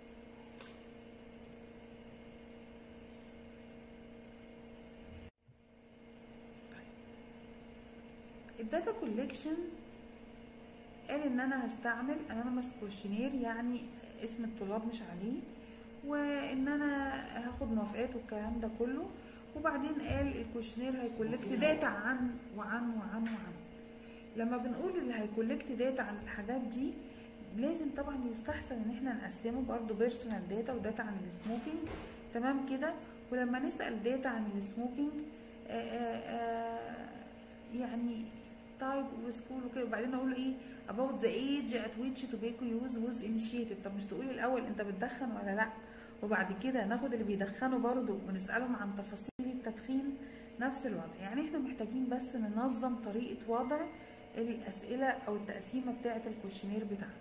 الداتا كوليكشن قال ان انا هستعمل انونيمس كويشنير يعني اسم الطلاب مش عليه وان انا هاخد موافقات والكلام ده كله وبعدين قال الكويشنير هيكولكت داتا عن وعن وعن وعن لما بنقول اللي هيكولكت داتا عن الحاجات دي لازم طبعا يستحسن ان احنا نقسمه برضو بيرسونال داتا وداتا عن السموكينج تمام كده ولما نسال داتا عن السموكينج يعني تايب وسكول وكده وبعدين اقول ايه about the age at which tobacco use was initiated طب مش تقولي الاول انت بتدخن ولا لا وبعد كده ناخد اللي بيدخنوا برضو ونسالهم عن تفاصيل التدخين نفس الوضع يعني احنا محتاجين بس ننظم طريقه وضع الاسئله او التقسيمه بتاعه الكويشنير بتاعنا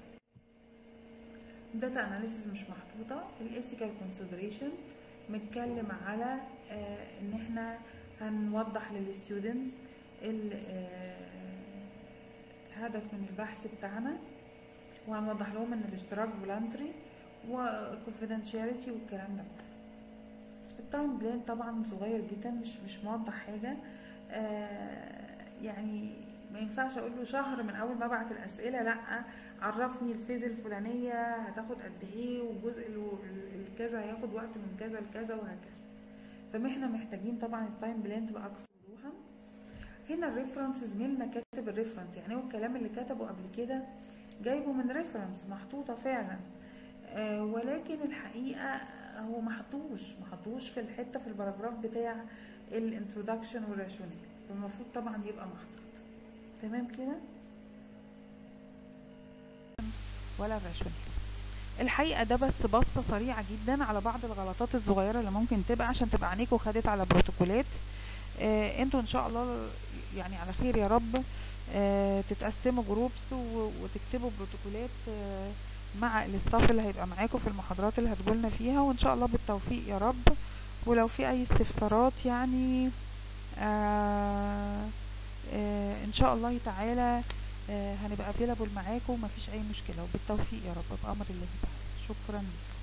داتا اناليسيس مش محطوطه الايثيكال كونسيدريشن متكلم على آه ان احنا هنوضح للستودنتس الهدف من البحث بتاعنا وهنوضح لهم ان الاشتراك فولانتري وكونفيدنشاليتي والكلام ده كله التايم بلان طبعا صغير جدا مش مش موضح حاجه آه يعني ما ينفعش اقول له شهر من اول ما ابعت الاسئله لا عرفني الفيز الفلانيه هتاخد قد ايه والجزء الكذا هياخد وقت من كذا لكذا وهكذا فاحنا محتاجين طبعا التايم بلان تبقى اكثر وضوحا هنا الريفرنس زميلنا كاتب الريفرنس يعني هو الكلام اللي كتبه قبل كده جايبه من ريفرنس محطوطه فعلا آه ولكن الحقيقه هو محطوش محطوش في الحته في الباراجراف بتاع الانترودكشن والراشونال فالمفروض طبعا يبقى محطوط تمام كده ولا الراشونال الحقيقه ده بس بصه سريعه جدا على بعض الغلطات الصغيره اللي ممكن تبقى عشان تبقى عينيكوا خدت على بروتوكولات آه انتوا ان شاء الله يعني على خير يا رب آه تتقسموا جروبس وتكتبوا بروتوكولات آه مع الاستاف اللي هيبقى معاكم في المحاضرات اللي هتقولنا فيها وان شاء الله بالتوفيق يا رب ولو في اي استفسارات يعني آه آه ان شاء الله تعالى آه هنبقى افيلابل معاكم ومفيش اي مشكله وبالتوفيق يا رب بامر الله تعالى شكرا لكم